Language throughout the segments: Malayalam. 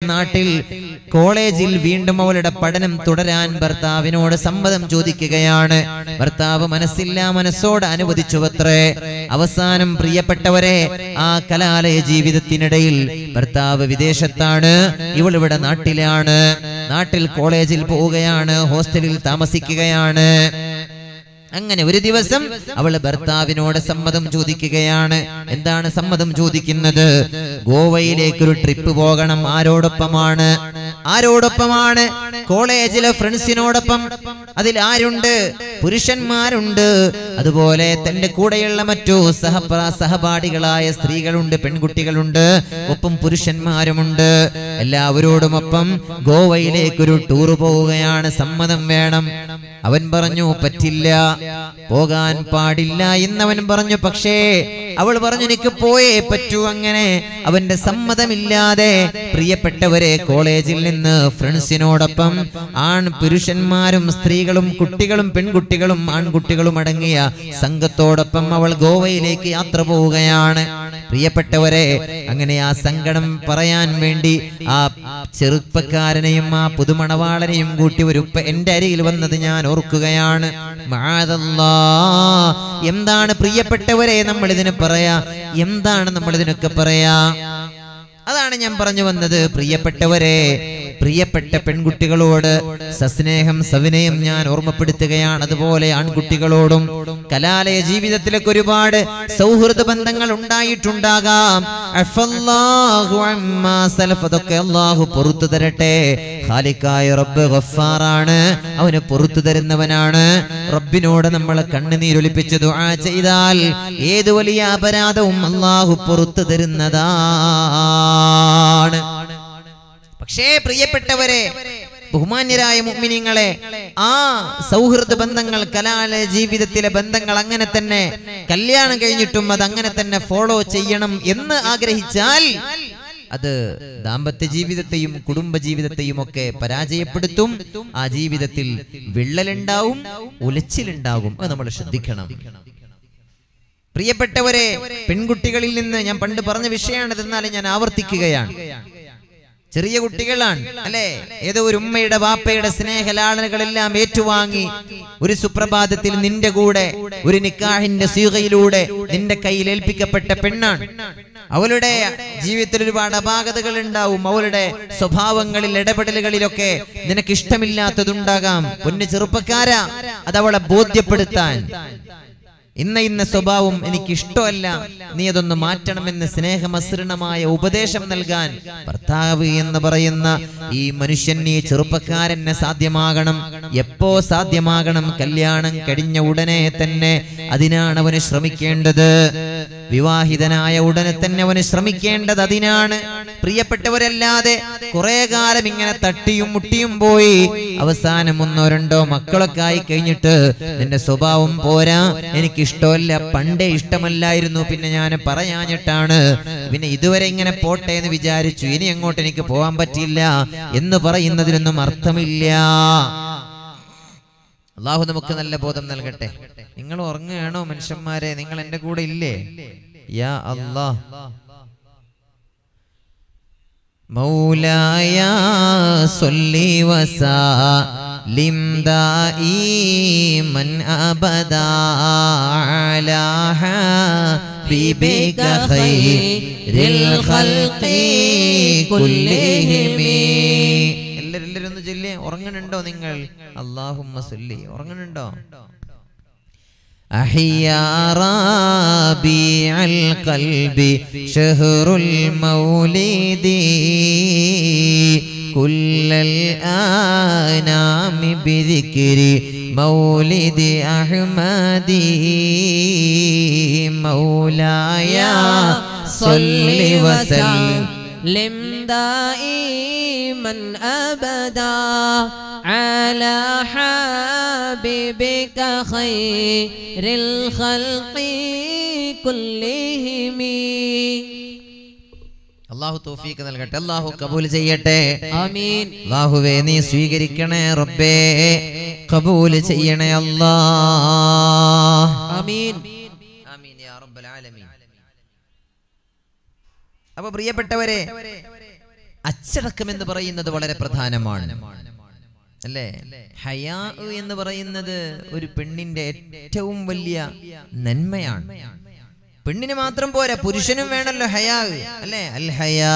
നാട്ടിൽ കോളേജിൽ വീണ്ടും അവളുടെ പഠനം തുടരാൻ ഭർത്താവിനോട് സമ്മതം ചോദിക്കുകയാണ് ഭർത്താവ് മനസ്സില്ലാ മനസ്സോട് അനുവദിച്ചുവത്രേ അവസാനം പ്രിയപ്പെട്ടവരെ ആ കലാലയ ജീവിതത്തിനിടയിൽ ഭർത്താവ് വിദേശത്താണ് ഇവൾ ഇവിടെ നാട്ടിലാണ് നാട്ടിൽ കോളേജിൽ പോവുകയാണ് ഹോസ്റ്റലിൽ താമസിക്കുകയാണ് അങ്ങനെ ഒരു ദിവസം അവള് ഭർത്താവിനോട് സമ്മതം ചോദിക്കുകയാണ് എന്താണ് സമ്മതം ചോദിക്കുന്നത് ഗോവയിലേക്ക് ഒരു ട്രിപ്പ് പോകണം ആരോടൊപ്പമാണ് ആരോടൊപ്പമാണ് കോളേജിലെ ഫ്രണ്ട്സിനോടൊപ്പം അതിൽ ആരുണ്ട് പുരുഷന്മാരുണ്ട് അതുപോലെ തന്റെ കൂടെയുള്ള മറ്റു സഹപ്ര സഹപാഠികളായ സ്ത്രീകളുണ്ട് പെൺകുട്ടികളുണ്ട് ഒപ്പം പുരുഷന്മാരുമുണ്ട് എല്ലാവരോടുമൊപ്പം ഗോവയിലേക്ക് ഒരു ടൂർ പോവുകയാണ് സമ്മതം വേണം അവൻ പറഞ്ഞു പറ്റില്ല പോകാൻ പാടില്ല എന്നവൻ പറഞ്ഞു പക്ഷേ അവൾ പറഞ്ഞു എനിക്ക് പോയേ പറ്റൂ അങ്ങനെ അവന്റെ സമ്മതമില്ലാതെ പ്രിയപ്പെട്ടവരെ കോളേജിൽ നിന്ന് ഫ്രണ്ട്സിനോടൊപ്പം ആൺ പുരുഷന്മാരും സ്ത്രീകളും കുട്ടികളും പെൺകുട്ടികളും ആൺകുട്ടികളും അടങ്ങിയ സംഘത്തോടൊപ്പം അവൾ ഗോവയിലേക്ക് യാത്ര പോവുകയാണ് പ്രിയപ്പെട്ടവരെ അങ്ങനെ ആ സങ്കടം പറയാൻ വേണ്ടി ആ ചെറുപ്പക്കാരനെയും ആ പുതുമണവാളനെയും കൂട്ടി ഒരു ഉപ്പ എന്റെ അരികിൽ വന്നത് ഞാൻ ഓർക്കുകയാണ് മഅദല്ലാ. എന്താണ് പ്രിയപ്പെട്ടവരെ നമ്മൾ ഇതിന് പറയാ എന്താണ് നമ്മൾ ഇതിനൊക്കെ പറയാ അതാണ് ഞാൻ പറഞ്ഞു വന്നത് പ്രിയപ്പെട്ടവരെ പ്രിയപ്പെട്ട പെൺകുട്ടികളോട് സസ്നേഹം സവിനയം ഞാൻ ഓർമ്മപ്പെടുത്തുകയാണ് അതുപോലെ ആൺകുട്ടികളോടും കലാലയ ജീവിതത്തിലൊക്കെ ഒരുപാട് സൗഹൃദ ബന്ധങ്ങൾ ഉണ്ടായിട്ടുണ്ടാകാം അഫല്ലാഹു അമ്മാ സലഫ്. അതൊക്കെ അള്ളാഹു പൊറത്തു തരട്ടെ ഖാലിക്കായ റബ്ബ് ഗഫാറാണ് അവന് പൊറത്തു തരുന്നവനാണ് റബ്ബിനോട് നമ്മൾ കണ്ണുനീരൊലിപ്പിച്ച് ദുആ ചെയ്താൽ ഏത് വലിയ അപരാധവും അള്ളാഹു പൊറത്തു തരുന്നതാണ് പക്ഷേ പ്രിയപ്പെട്ടവരെ ബഹുമാന്യരായ മുഅ്മിനീങ്ങളെ ആ സൗഹൃദ ബന്ധങ്ങൾ കലാലയ ജീവിതത്തിലെ ബന്ധങ്ങൾ അങ്ങനെ തന്നെ കല്യാണം കഴിഞ്ഞിട്ടും അത് അങ്ങനെ തന്നെ ഫോളോ ചെയ്യണം എന്ന് ആഗ്രഹിച്ചാൽ അത് ദാമ്പത്യ ജീവിതത്തെയും കുടുംബ ജീവിതത്തെയും ഒക്കെ പരാജയപ്പെടുത്തും ആ ജീവിതത്തിൽ വിള്ളലുണ്ടാവും ഉലച്ചിലുണ്ടാകും അത് നമ്മൾ ശ്രദ്ധിക്കണം പ്രിയപ്പെട്ടവരെ പെൺകുട്ടികളിൽ നിന്ന് ഞാൻ പണ്ട് പറഞ്ഞ വിഷയമാണ് എന്നാലും ഞാൻ ആവർത്തിക്കുകയാണ് ചെറിയ കുട്ടികളാണ് അല്ലെ ഏതോ ഒരു ഉമ്മയുടെ വാപ്പയുടെ സ്നേഹലാളനകളെല്ലാം ഏറ്റുവാങ്ങി ഒരു സുപ്രഭാതത്തിൽ നിന്റെ കൂടെ ഒരു നിക്കാഹിന്റെ സീകയിലൂടെ നിന്റെ കയ്യിൽ ഏൽപ്പിക്കപ്പെട്ട പെണ്ണാണ് അവളുടെ ജീവിതത്തിൽ ഒരുപാട് അപാകതകൾ ഉണ്ടാവും അവളുടെ സ്വഭാവങ്ങളിൽ ഇടപെടലുകളിലൊക്കെ നിനക്ക് ഇഷ്ടമില്ലാത്തതുണ്ടാകാം പൊന്നു ചെറുപ്പക്കാരാ അതവളെ ബോധ്യപ്പെടുത്താൻ ഇന്ന ഇന്ന സ്വഭാവം എനിക്ക് ഇഷ്ടമല്ല നീ അതൊന്ന് മാറ്റണമെന്ന് സ്നേഹമസൃണമായ ഉപദേശം നൽകാൻ ഭർത്താവ് എന്ന് പറയുന്ന ഈ മനുഷ്യൻ ഈ ചെറുപ്പക്കാരന് സാധ്യമാകണം എപ്പോ സാധ്യമാകണം കല്യാണം കഴിഞ്ഞ ഉടനെ തന്നെ അതിനാണ് അവന് ശ്രമിക്കേണ്ടത് വിവാഹിതനായ ഉടനെ തന്നെ അവന് ശ്രമിക്കേണ്ടത് അതിനാണ് പ്രിയപ്പെട്ടവരല്ലാതെ കുറെ കാലം ഇങ്ങനെ തട്ടിയും മുട്ടിയും പോയി അവസാനം ഒന്നോ രണ്ടോ മക്കളൊക്കെ ആയി കഴിഞ്ഞിട്ട് നിന്റെ സ്വഭാവം പോരാ എനിക്ക് ഇഷ്ടമല്ല പണ്ടേ ഇഷ്ടമല്ലായിരുന്നു പിന്നെ ഞാൻ പറയാഞ്ഞിട്ടാണ് പിന്നെ ഇതുവരെ ഇങ്ങനെ പോട്ടെ എന്ന് വിചാരിച്ചു ഇനി അങ്ങോട്ട് എനിക്ക് പോകാൻ പറ്റില്ല എന്ന് പറയുന്നതിനൊന്നും അർത്ഥമില്ല അള്ളാഹു നമുക്ക് നല്ല ബോധം നൽകട്ടെ നിങ്ങൾ ഉറങ്ങുകയാണോ മനുഷ്യന്മാരെ നിങ്ങൾ എന്റെ കൂടെ ഇല്ലേ യാ അല്ലാ مولاي صل وسلم دائما ابدا على حبيبك خير الخلق كلهم എല്ലാരും എല്ലാരും ഒന്ന് ചൊല്ലി ഉറങ്ങണുണ്ടോ നിങ്ങൾ അള്ളാഹുമ്മ സല്ലി ഉറങ്ങണുണ്ടോ أحيا ربيع القلب شهر المولد كل الآنام بذكر مولد أحمد مولاي صل وسلم لم دائما أبدا على حبيبك خير الخلق كلهم അള്ളാഹു തോഫീക്ക് നൽകട്ടെ അള്ളാഹു കബൂൽ ചെയ്യട്ടെ آمين അള്ളാഹുവേ നീ സ്വീകരിക്കണേ റബ്ബേ കബൂൽ ചെയ്യണേ അല്ലാ آمين ആമീൻ യാ റബ്ബൽ ആലമീൻ അപ്പൊ പ്രിയപ്പെട്ടവരെ അച്ചടക്കം എന്ന് പറയുന്നത് വളരെ പ്രധാനമാണ് അല്ലേ ഹയാ എന്ന് പറയുന്നത് ഒരു പെണ്ണിന്റെ ഏറ്റവും വലിയ നന്മയാണ് പെണ്ണിന് മാത്രം പോരാ പുരുഷനും വേണമല്ലോ ഹയാ അല്ലേ അൽ ഹയാ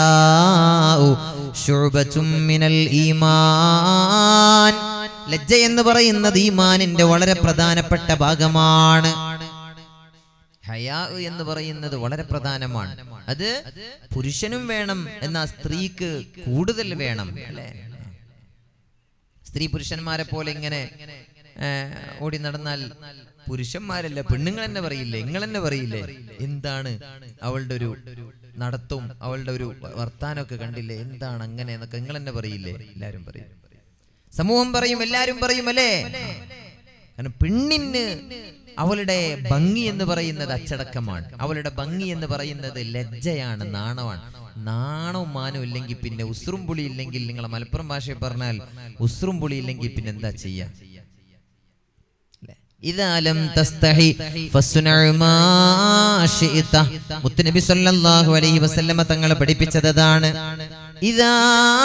മിനൽ ഈമാൻ ലജ്ജ എന്ന് പറയുന്നത് ഈമാനിന്റെ വളരെ പ്രധാനപ്പെട്ട ഭാഗമാണ് ഹയാ എന്ന് പറയുന്നത് വളരെ പ്രധാനമാണ് അത് പുരുഷനും വേണം എന്നാൽ സ്ത്രീക്ക് കൂടുതൽ വേണം അല്ലേ സ്ത്രീ പുരുഷന്മാരെ പോലെ ഇങ്ങനെ ഏ, ഓടി നടന്നാൽ പുരുഷന്മാരല്ല പെണ്ണുങ്ങൾ തന്നെ പറയില്ലേ നിങ്ങൾ തന്നെ പറയില്ലേ എന്താണ് അവളുടെ ഒരു നടത്തവും അവളുടെ ഒരു വർത്താനമൊക്കെ കണ്ടില്ലേ എന്താണ് അങ്ങനെ എന്നൊക്കെ നിങ്ങൾ തന്നെ പറയില്ലേ എല്ലാരും പറയും സമൂഹം പറയും എല്ലാരും പറയും അല്ലേ കാരണം പെണ്ണിന് അവളുടെ ഭംഗി എന്ന് പറയുന്നത് അച്ചടക്കമാണ് അവളുടെ ഭംഗി എന്ന് പറയുന്നത് ലജ്ജയാണ് നാണമാണ് നാണവും മാനവും ഇല്ലെങ്കിൽ പിന്നെ ഉസ്രും പുളി ഇല്ലെങ്കിൽ നിങ്ങളെ മലപ്പുറം ഭാഷയിൽ പറഞ്ഞാൽ ഉസ്രും പുളി ഇല്ലെങ്കിൽ പിന്നെ എന്താ ചെയ്യാ അല്ലേ? ഇദാ ലം തസ്തഹി ഫസ്നഉ മാ ശിഇത. മുത്തുനബി സല്ലല്ലാഹു അലൈഹി വസല്ലമ തങ്ങളെ പഠിപ്പിച്ചത് അതാണ് ഇദാ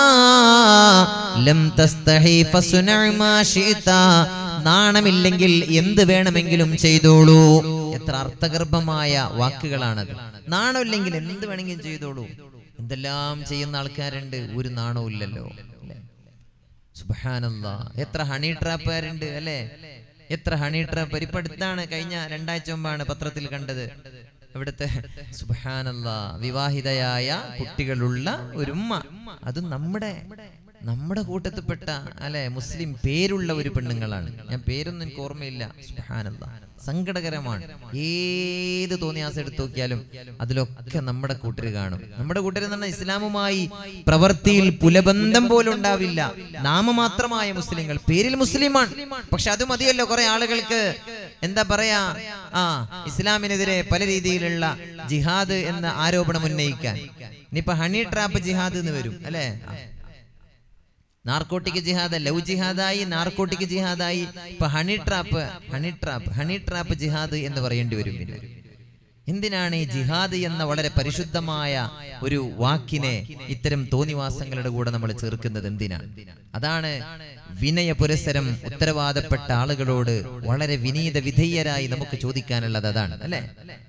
ലം തസ്തഹി ഫസ്നഉ മാ ശിഇത. നാണമില്ലെങ്കിൽ എന്ത് വേണമെങ്കിലും ചെയ്തോളൂ എത്ര അർത്ഥഗർഭമായ വാക്കുകളാണത് നാണമില്ലെങ്കിൽ എന്ത് വേണമെങ്കിലും ചെയ്തോളൂ എന്തെല്ലാം ചെയ്യുന്ന ആൾക്കാരുണ്ട് ഒരു നാണവും ഇല്ലല്ലോ അല്ലേ സുബ്ഹാനല്ലാ എത്ര ഹണി ട്രാപ്പുകാരുണ്ട് അല്ലേ എത്ര ഹണി ട്രാപ്പ് ഇപ്പൊ അടുത്താണ് കഴിഞ്ഞ രണ്ടാഴ്ച മുമ്പാണ് പത്രത്തിൽ കണ്ടത് ഇവിടുത്തെ സുബ്ഹാനല്ലാ വിവാഹിതയായ കുട്ടികളുള്ള ഒരു ഉമ്മ അത് നമ്മുടെ നമ്മുടെ കൂട്ടത്തിൽപ്പെട്ട അല്ലെ മുസ്ലിം പേരുള്ള ഒരു പെണ്ണുങ്ങളാണ് ഞാൻ പേരൊന്നും എനിക്ക് ഓർമ്മയില്ല സുബ്ഹാനല്ലാ സങ്കടകരമാണ് ഏത് തോന്നിയാസം എടുത്തു നോക്കിയാലും അതിലൊക്കെ നമ്മുടെ കൂട്ടര് കാണും നമ്മുടെ കൂട്ടര് എന്ന് പറഞ്ഞാൽ ഇസ്ലാമുമായി പ്രവൃത്തിയിൽ പുലബന്ധം പോലും ഉണ്ടാവില്ല നാമമാത്രമായ മുസ്ലിങ്ങൾ പേരിൽ മുസ്ലിമാണ് പക്ഷെ അത് മതിയല്ലോ കുറെ ആളുകൾക്ക് എന്താ പറയാ ആ ഇസ്ലാമിനെതിരെ പല രീതിയിലുള്ള ജിഹാദ് എന്ന ആരോപണം ഉന്നയിക്കാൻ ഇനിയിപ്പോ ഹണി ട്രാപ്പ് ജിഹാദ് എന്ന് വരും അല്ലേ നാർക്കോട്ടിക് ജിഹാദ് ലവ് ജിഹാദായി നാർക്കോട്ടിക് ജിഹാദായി ഇപ്പൊ honey trap honey trap honey trap ജിഹാദ് എന്ന് പറയേണ്ടി വരും പിന്നെ എന്തിനാണ് ഈ ജിഹാദ് എന്ന വളരെ പരിശുദ്ധമായ ഒരു വാക്കിനെ ഇത്തരം തോന്നിവാസങ്ങളുടെ കൂടെ നമ്മൾ ചേർക്കുന്നത് എന്തിനാണ് അതാണ് വിനയ പുരസരം ഉത്തരവാദപ്പെട്ട ആളുകളോട് വളരെ വിനീത വിധേയരായി നമുക്ക് ചോദിക്കാനുള്ളത് അതാണ് അല്ലേ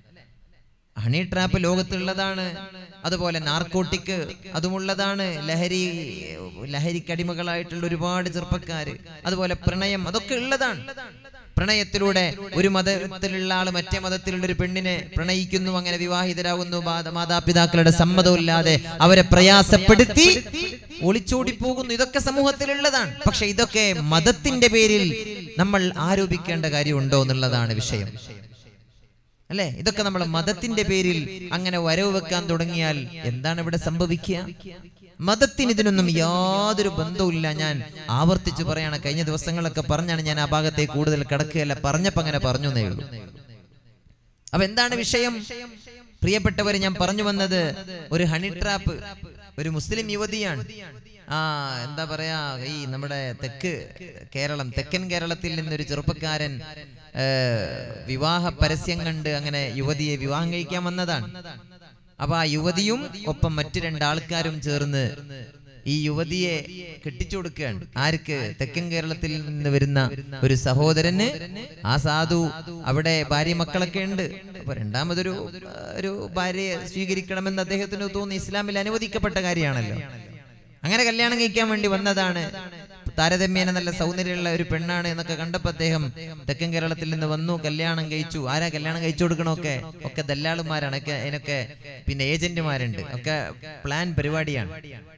ഹണി ട്രാപ്പ് ലോകത്തുള്ളതാണ് അതുപോലെ നാർക്കോട്ടിക് അതുമുള്ളതാണ് ലഹരി ലഹരിക്കടിമകളായിട്ടുള്ള ഒരുപാട് ചെറുപ്പക്കാര് അതുപോലെ പ്രണയം അതൊക്കെ ഉള്ളതാണ് പ്രണയത്തിലൂടെ ഒരു മതത്തിലുള്ള ആള് മറ്റേ മതത്തിലുള്ള ഒരു പെണ്ണിനെ പ്രണയിക്കുന്നു അങ്ങനെ വിവാഹിതരാകുന്നു മാത- മാതാപിതാക്കളുടെ സമ്മതമില്ലാതെ അവരെ പ്രയാസപ്പെടുത്തി ഒളിച്ചോടി പോകുന്നു ഇതൊക്കെ സമൂഹത്തിലുള്ളതാണ് പക്ഷെ ഇതൊക്കെ മതത്തിന്റെ പേരിൽ നമ്മൾ ആരോപിക്കേണ്ട കാര്യമുണ്ടോ എന്നുള്ളതാണ് വിഷയം അല്ലെ ഇതൊക്കെ നമ്മൾ മതത്തിന്റെ പേരിൽ അങ്ങനെ വരവ് വെക്കാൻ തുടങ്ങിയാൽ എന്താണ് ഇവിടെ സംഭവിക്കുക മതത്തിന് ഇതിനൊന്നും യാതൊരു ബന്ധവുമില്ല ഞാൻ ആവർത്തിച്ചു പറയാണ് കഴിഞ്ഞ ദിവസങ്ങളൊക്കെ പറഞ്ഞാണ് ഞാൻ ആ ഭാഗത്തേക്ക് കൂടുതൽ കിടക്കുകയല്ല പറഞ്ഞപ്പോ അങ്ങനെ പറഞ്ഞു എന്നേ ഉള്ളൂ അപ്പൊ എന്താണ് വിഷയം പ്രിയപ്പെട്ടവര് ഞാൻ പറഞ്ഞു വന്നത് ഒരു ഹണി ട്രാപ്പ് ഒരു മുസ്ലിം യുവതിയാണ് ആ എന്താ പറയാ ഈ നമ്മുടെ തെക്ക് കേരളം തെക്കൻ കേരളത്തിൽ നിന്നൊരു ചെറുപ്പക്കാരൻ ഏ, വിവാഹ പരസ്യം കണ്ട് അങ്ങനെ യുവതിയെ വിവാഹം കഴിക്കാൻ വന്നതാണ് അപ്പൊ ആ യുവതിയും ഒപ്പം മറ്റു രണ്ടാൾക്കാരും ചേർന്ന് ഈ യുവതിയെ കെട്ടിച്ചു കൊടുക്കുകയാണ് ആർക്ക് തെക്കൻ കേരളത്തിൽ നിന്ന് വരുന്ന ഒരു സഹോദരന് ആ സാധു അവിടെ ഭാര്യ മക്കളൊക്കെ ഉണ്ട് അപ്പൊ രണ്ടാമതൊരു ആ, ഒരു ഭാര്യയെ സ്വീകരിക്കണമെന്ന് അദ്ദേഹത്തിന് തോന്നി ഇസ്ലാമിൽ അനുവദിക്കപ്പെട്ട കാര്യമാണല്ലോ അങ്ങനെ കല്യാണം കഴിക്കാൻ വേണ്ടി വന്നതാണ് താരതമ്യേന നല്ല സൗന്ദര്യമുള്ള ഒരു പെണ്ണാണ് എന്നൊക്കെ കണ്ടപ്പോ അദ്ദേഹം തെക്കൻ കേരളത്തിൽ നിന്ന് വന്നു കല്യാണം കഴിച്ചു ആരാ കല്യാണം കഴിച്ചു കൊടുക്കണമൊക്കെ ഒക്കെ ദല്ലാളുമാരാണ് ഒക്കെ അതിനൊക്കെ പിന്നെ ഏജന്റുമാരുണ്ട് ഒക്കെ പ്ലാൻ പരിപാടിയാണ്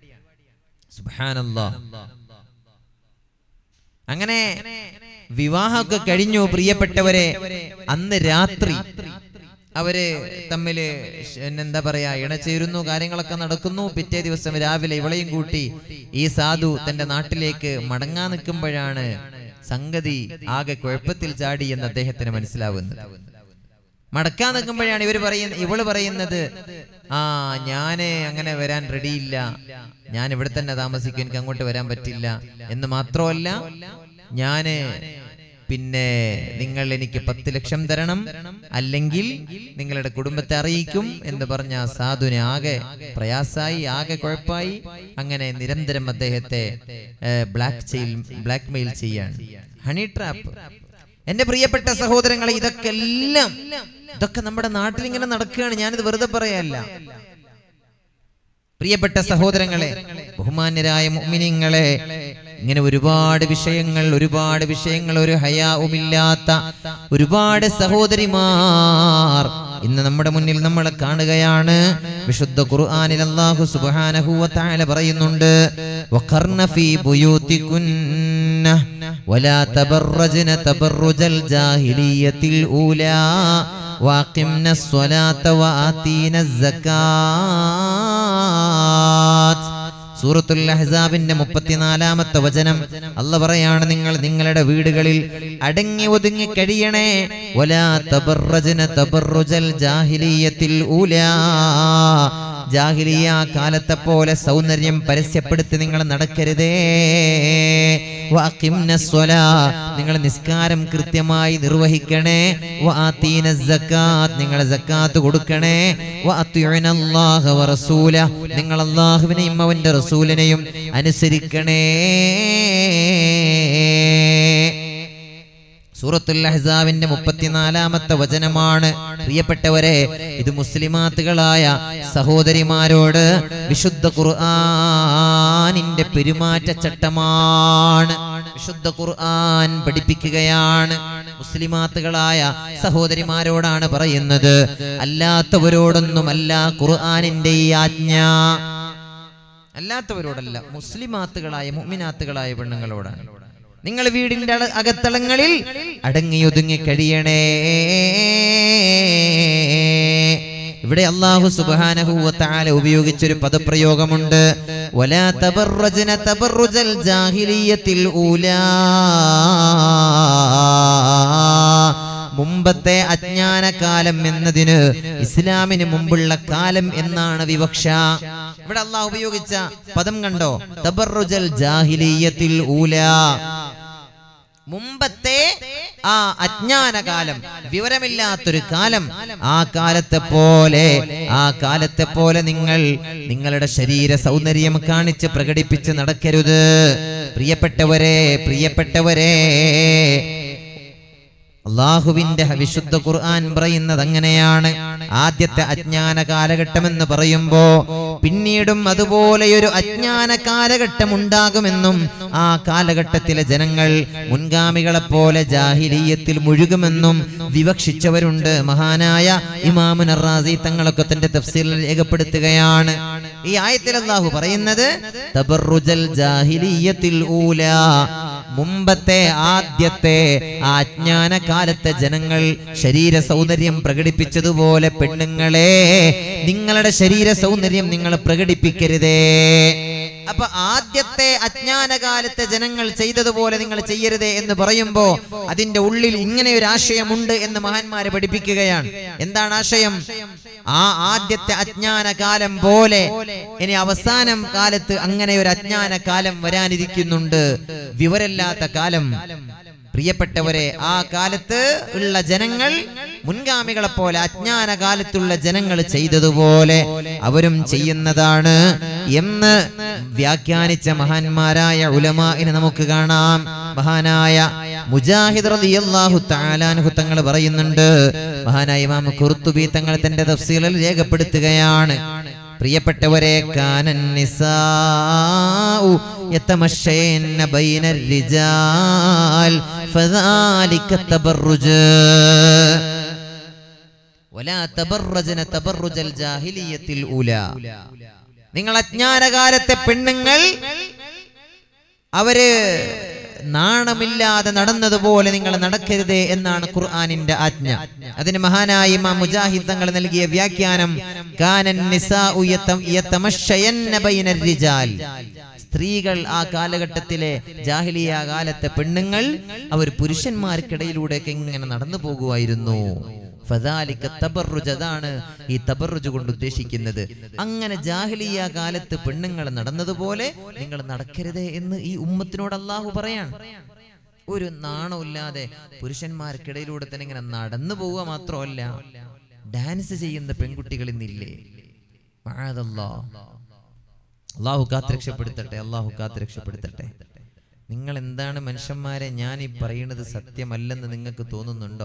സുബ്ഹാനല്ലാ അങ്ങനെ വിവാഹമൊക്കെ കഴിഞ്ഞു പ്രിയപ്പെട്ടവരെ അന്ന് രാത്രി അവര് തമ്മില് ഷ് എന്താ പറയാ ഇണചേരുന്നു കാര്യങ്ങളൊക്കെ നടക്കുന്നു പിറ്റേ ദിവസം രാവിലെ ഇവളെയും കൂട്ടി ഈ സാധു തന്റെ നാട്ടിലേക്ക് മടങ്ങാൻ നിൽക്കുമ്പോഴാണ് സംഗതി ആകെ കുഴപ്പത്തിൽ ചാടി എന്ന് അദ്ദേഹത്തിന് മനസ്സിലാവുന്നത് മടക്കാൻ നിൽക്കുമ്പോഴാണ് ഇവർ പറയുന്ന ഇവള് പറയുന്നത് ആ ഞാന് അങ്ങനെ വരാൻ റെഡിയില്ല ഞാൻ ഇവിടെ തന്നെ താമസിക്കും എനിക്ക് അങ്ങോട്ട് വരാൻ പറ്റില്ല എന്ന് മാത്രമല്ല ഞാന് പിന്നെ നിങ്ങൾ എനിക്ക് പത്ത് ലക്ഷം തരണം അല്ലെങ്കിൽ നിങ്ങളുടെ കുടുംബത്തെ അറിയിക്കും എന്ന് പറഞ്ഞ ആ സാധുവിനെ ആകെ പ്രയാസായി ആകെ കുഴപ്പമായി അങ്ങനെ നിരന്തരം അദ്ദേഹത്തെ ബ്ലാക്ക് ചെയ്ൽ ബ്ലാക്ക് മെയിൽ ചെയ്യാൻ ഹണി ട്രാപ്പ് എന്റെ പ്രിയപ്പെട്ട സഹോദരങ്ങളെ ഇതൊക്കെ എല്ലാം ഇതൊക്കെ നമ്മുടെ നാട്ടിൽ ഇങ്ങനെ നടക്കുകയാണ് ഞാനിത് വെറുതെ പറയല്ല പ്രിയപ്പെട്ട സഹോദരങ്ങളെ ബഹുമാന്യരായ മുഅ്മിനീങ്ങളെ ഇങ്ങനെ ഒരുപാട് വിഷയങ്ങൾ ഒരുപാട് വിഷയങ്ങൾ ഒരു ഹയാവുമില്ലാത്ത ഒരുപാട് സഹോദരിമാർ ഇന്ന് നമ്മുടെ മുന്നിൽ നമ്മളെ കാണുകയാണ് വിശുദ്ധ ഖുർആനിൽ അല്ലാഹു സുബ്ഹാനഹു വ തആല പറയുന്നുണ്ട് വഖർന ഫീ ബുയൂതികുന്ന വലാ തബറജ്ന തബറുജൽ ജാഹിലിയത്തിൽ ഊലാ واقمنا الصلاة وآتينا الزكاة സൂറത്തുൽ അഹ്സാബിന്റെ മുപ്പത്തിനാലാമത്തെ വചനം അല്ല പറയാണ് നിങ്ങൾ നിങ്ങളുടെ വീടുകളിൽ അടങ്ങി ഒതുങ്ങി കഴിയണേ വലാ തബറജ്ന തബറുജൽ ജാഹിലിയത്തിൽ ഊലാ ജാഹിലിയ കാലത്തെ പോലെ സൗന്ദര്യം പരസ്യപ്പെടുത്തി നിങ്ങൾ നടക്കരുതേ വഅഖിംന സ്വലാ നിങ്ങൾ നിസ്കാരം കൃത്യമായി നിർവഹിക്കണേ വആതീന സക്കാത്ത് നിങ്ങൾ സക്കാത്ത് കൊടുക്കണേ വഅത്യുന അല്ലാഹ വറസൂല നിങ്ങൾ അല്ലാഹുവിനെയും അവന്റെ റസൂലിനെയും അനുസരിക്കണേ സൂറത്തുൽ അഹ്സാബിന്റെ മുപ്പത്തിനാലാമത്തെ വചനമാണ് പ്രിയപ്പെട്ടവരെ ഇത് മുസ്ലിമാത്തുകളായ സഹോദരിമാരോട് വിശുദ്ധ ഖുർആനിന്റെ പെരുമാറ്റച്ചട്ടമാണ് വിശുദ്ധ ഖുർആൻ പഠിപ്പിക്കുകയാണ് മുസ്ലിമാത്തുകളായ സഹോദരിമാരോടാണ് പറയുന്നത് അല്ലാത്തവരോടൊന്നുമല്ല ഖുർആനിന്റെ ഈ ആജ്ഞ അല്ലാത്തവരോടല്ല മുസ്ലിമാത്തുകളായ മുഅ്മിനാത്തുകളായ പെണ്ണുങ്ങളോടാണ് നിങ്ങൾ വീടിന്റെ അള- അകത്തളങ്ങളിൽ അടങ്ങിയൊതുങ്ങി കഴിയണേ ഇവിടെ അള്ളാഹു സുബ്ഹാനഹു വ തആല ഉപയോഗിച്ചൊരു പദപ്രയോഗമുണ്ട് വലാ തബറജ്ന തബറുജൽ ജാഹിലിയത്തിൽ ഊലാ മുമ്പത്തെ അജ്ഞാനകാലം എന്നതിന് ഇസ്ലാമിന് മുമ്പുള്ള കാലം എന്നാണ് വിവക്ഷ ഇവിടെ അള്ളാഹ് ഉപയോഗിച്ച പദം കണ്ടോ തബറുജൽ ജാഹിലിയത്തിൽ ഊലാ മുമ്പത്തെ ആ അജ്ഞാനകാലം വിവരമില്ലാത്തൊരു കാലം ആ കാലത്തെ പോലെ ആ കാലത്തെ പോലെ നിങ്ങൾ നിങ്ങളുടെ ശരീര സൗന്ദര്യം കാണിച്ച് പ്രകടിപ്പിച്ച് നടക്കരുത് പ്രിയപ്പെട്ടവരെ പ്രിയപ്പെട്ടവരെ അള്ളാഹുവിന്റെ വിശുദ്ധ ഖുർആൻ പറയുന്നത് അങ്ങനെയാണ് ആദ്യത്തെ അജ്ഞാന കാലഘട്ടം എന്ന് പറയുമ്പോ പിന്നീടും അതുപോലെയൊരു അജ്ഞാന കാലഘട്ടം ഉണ്ടാകുമെന്നും ആ കാലഘട്ടത്തിലെ ജനങ്ങൾ മുൻഗാമികളെ പോലെ ജാഹിലീയത്തിൽ മുഴുകുമെന്നും വിവക്ഷിച്ചവരുണ്ട് മഹാനായ ഇമാമുൻ റാസി തങ്ങളൊക്കെ തന്റെ തഫ്സീലിൽ രേഖപ്പെടുത്തുകയാണ് ഈ ആയത്തിൽ അള്ളാഹു പറയുന്നത് തബറുജൽ ജാഹിലീയത്തിൽ ഊലാ മുമ്പത്തെ ആദ്യത്തെ ആ അജ്ഞാന കാലത്തെ ജനങ്ങൾ ശരീര സൗന്ദര്യം പ്രകടിപ്പിച്ചതുപോലെ പെണ്ണുങ്ങളെ നിങ്ങളുടെ ശരീര സൗന്ദര്യം നിങ്ങൾ പ്രകടിപ്പിക്കരുതേ അപ്പൊ ആദ്യത്തെ അജ്ഞാന കാലത്തെ ജനങ്ങൾ ചെയ്തതുപോലെ നിങ്ങൾ ചെയ്യരുതേ എന്ന് പറയുമ്പോ അതിന്റെ ഉള്ളിൽ ഇങ്ങനെ ഒരു ആശയമുണ്ട് എന്ന് മഹാന്മാര് പഠിപ്പിക്കുകയാണ് എന്താണ് ആശയം ആ ആദ്യത്തെ അജ്ഞാന കാലം പോലെ ഇനി അവസാനം കാലത്ത് അങ്ങനെ ഒരു അജ്ഞാന കാലം വരാനിരിക്കുന്നുണ്ട് വിവരല്ലാത്ത കാലം പ്രിയപ്പെട്ടവരെ ആ കാലത്ത് ഉള്ള ജനങ്ങൾ മുൻഗാമികളെ പോലെ അജ്ഞാന കാലത്തുള്ള ജനങ്ങൾ ചെയ്തതുപോലെ അവരും ചെയ്യുന്നതാണ് എന്ന് വ്യാഖ്യാനിച്ച മഹാന്മാരായ ഉലമാഇനെ നമുക്ക് കാണാം മഹാനായ മുജാഹിദ് റളിയല്ലാഹു തആലാൻഹു തങ്ങൾ പറയുന്നുണ്ട് മഹാനായ ഇമാം ഖുർത്തുബി തങ്ങൾ തന്റെ തഫ്സീലിൽ രേഖപ്പെടുത്തുകയാണ് പ്രിയപ്പെട്ടവരെ കാനൻ നിസാഉ യതമശയന ബൈന الرجال فذلك التبرج ولا تبرجن تبرج الجاهليه الاولى നിങ്ങൾ അജ്ഞാനകാലത്തെ പെണ്ണുങ്ങൾ അവര് നാണമില്ലാതെ നടന്നതുപോലെ നിങ്ങൾ നടക്കരുതേ എന്നാണ് ഖുർആനിന്റെ ആജ്ഞ അതിന് മഹാനായ ഇമാം മുജാഹിദ് തങ്ങൾ നൽകിയ വ്യാഖ്യാനം കാനൻ നിസാഉ യതം- യതമശയന്ന ബൈനർ റിജാൽ സ്ത്രീകൾ ആ കാലഘട്ടത്തിലെ ജാഹിലിയ കാലത്തെ പെണ്ണുങ്ങൾ അവർ പുരുഷന്മാർക്കിടയിലൂടെയൊക്കെ ഇങ്ങനെ നടന്നു പോകുമായിരുന്നു ഫദാലിക തബറുജ് അതാണ് ഈ തബറുജ് കൊണ്ട് ഉദ്ദേശിക്കുന്നത് അങ്ങനെ ജാഹിലിയ കാലത്ത് പെണ്ണുങ്ങൾ നടന്നതുപോലെ നിങ്ങൾ നടക്കരുതേ എന്ന് ഈ ഉമ്മത്തിനോട് അള്ളാഹു പറയാണ് ഒരു നാണമില്ലാതെ പുരുഷന്മാർക്കിടയിലൂടെ തന്നെ ഇങ്ങനെ നടന്നു പോവുക മാത്രമല്ല ഡാൻസ് ചെയ്യുന്ന പെൺകുട്ടികൾ ഇന്നില്ലേ മഴതല്ലോ അള്ളാഹു കാത്തുരക്ഷപ്പെടുത്തട്ടെ അള്ളാഹു കാത്തുരക്ഷപ്പെടുത്തട്ടെ നിങ്ങൾ എന്താണ് മനുഷ്യന്മാരെ ഞാൻ ഈ പറയുന്നത് സത്യമല്ലെന്ന് നിങ്ങൾക്ക് തോന്നുന്നുണ്ടോ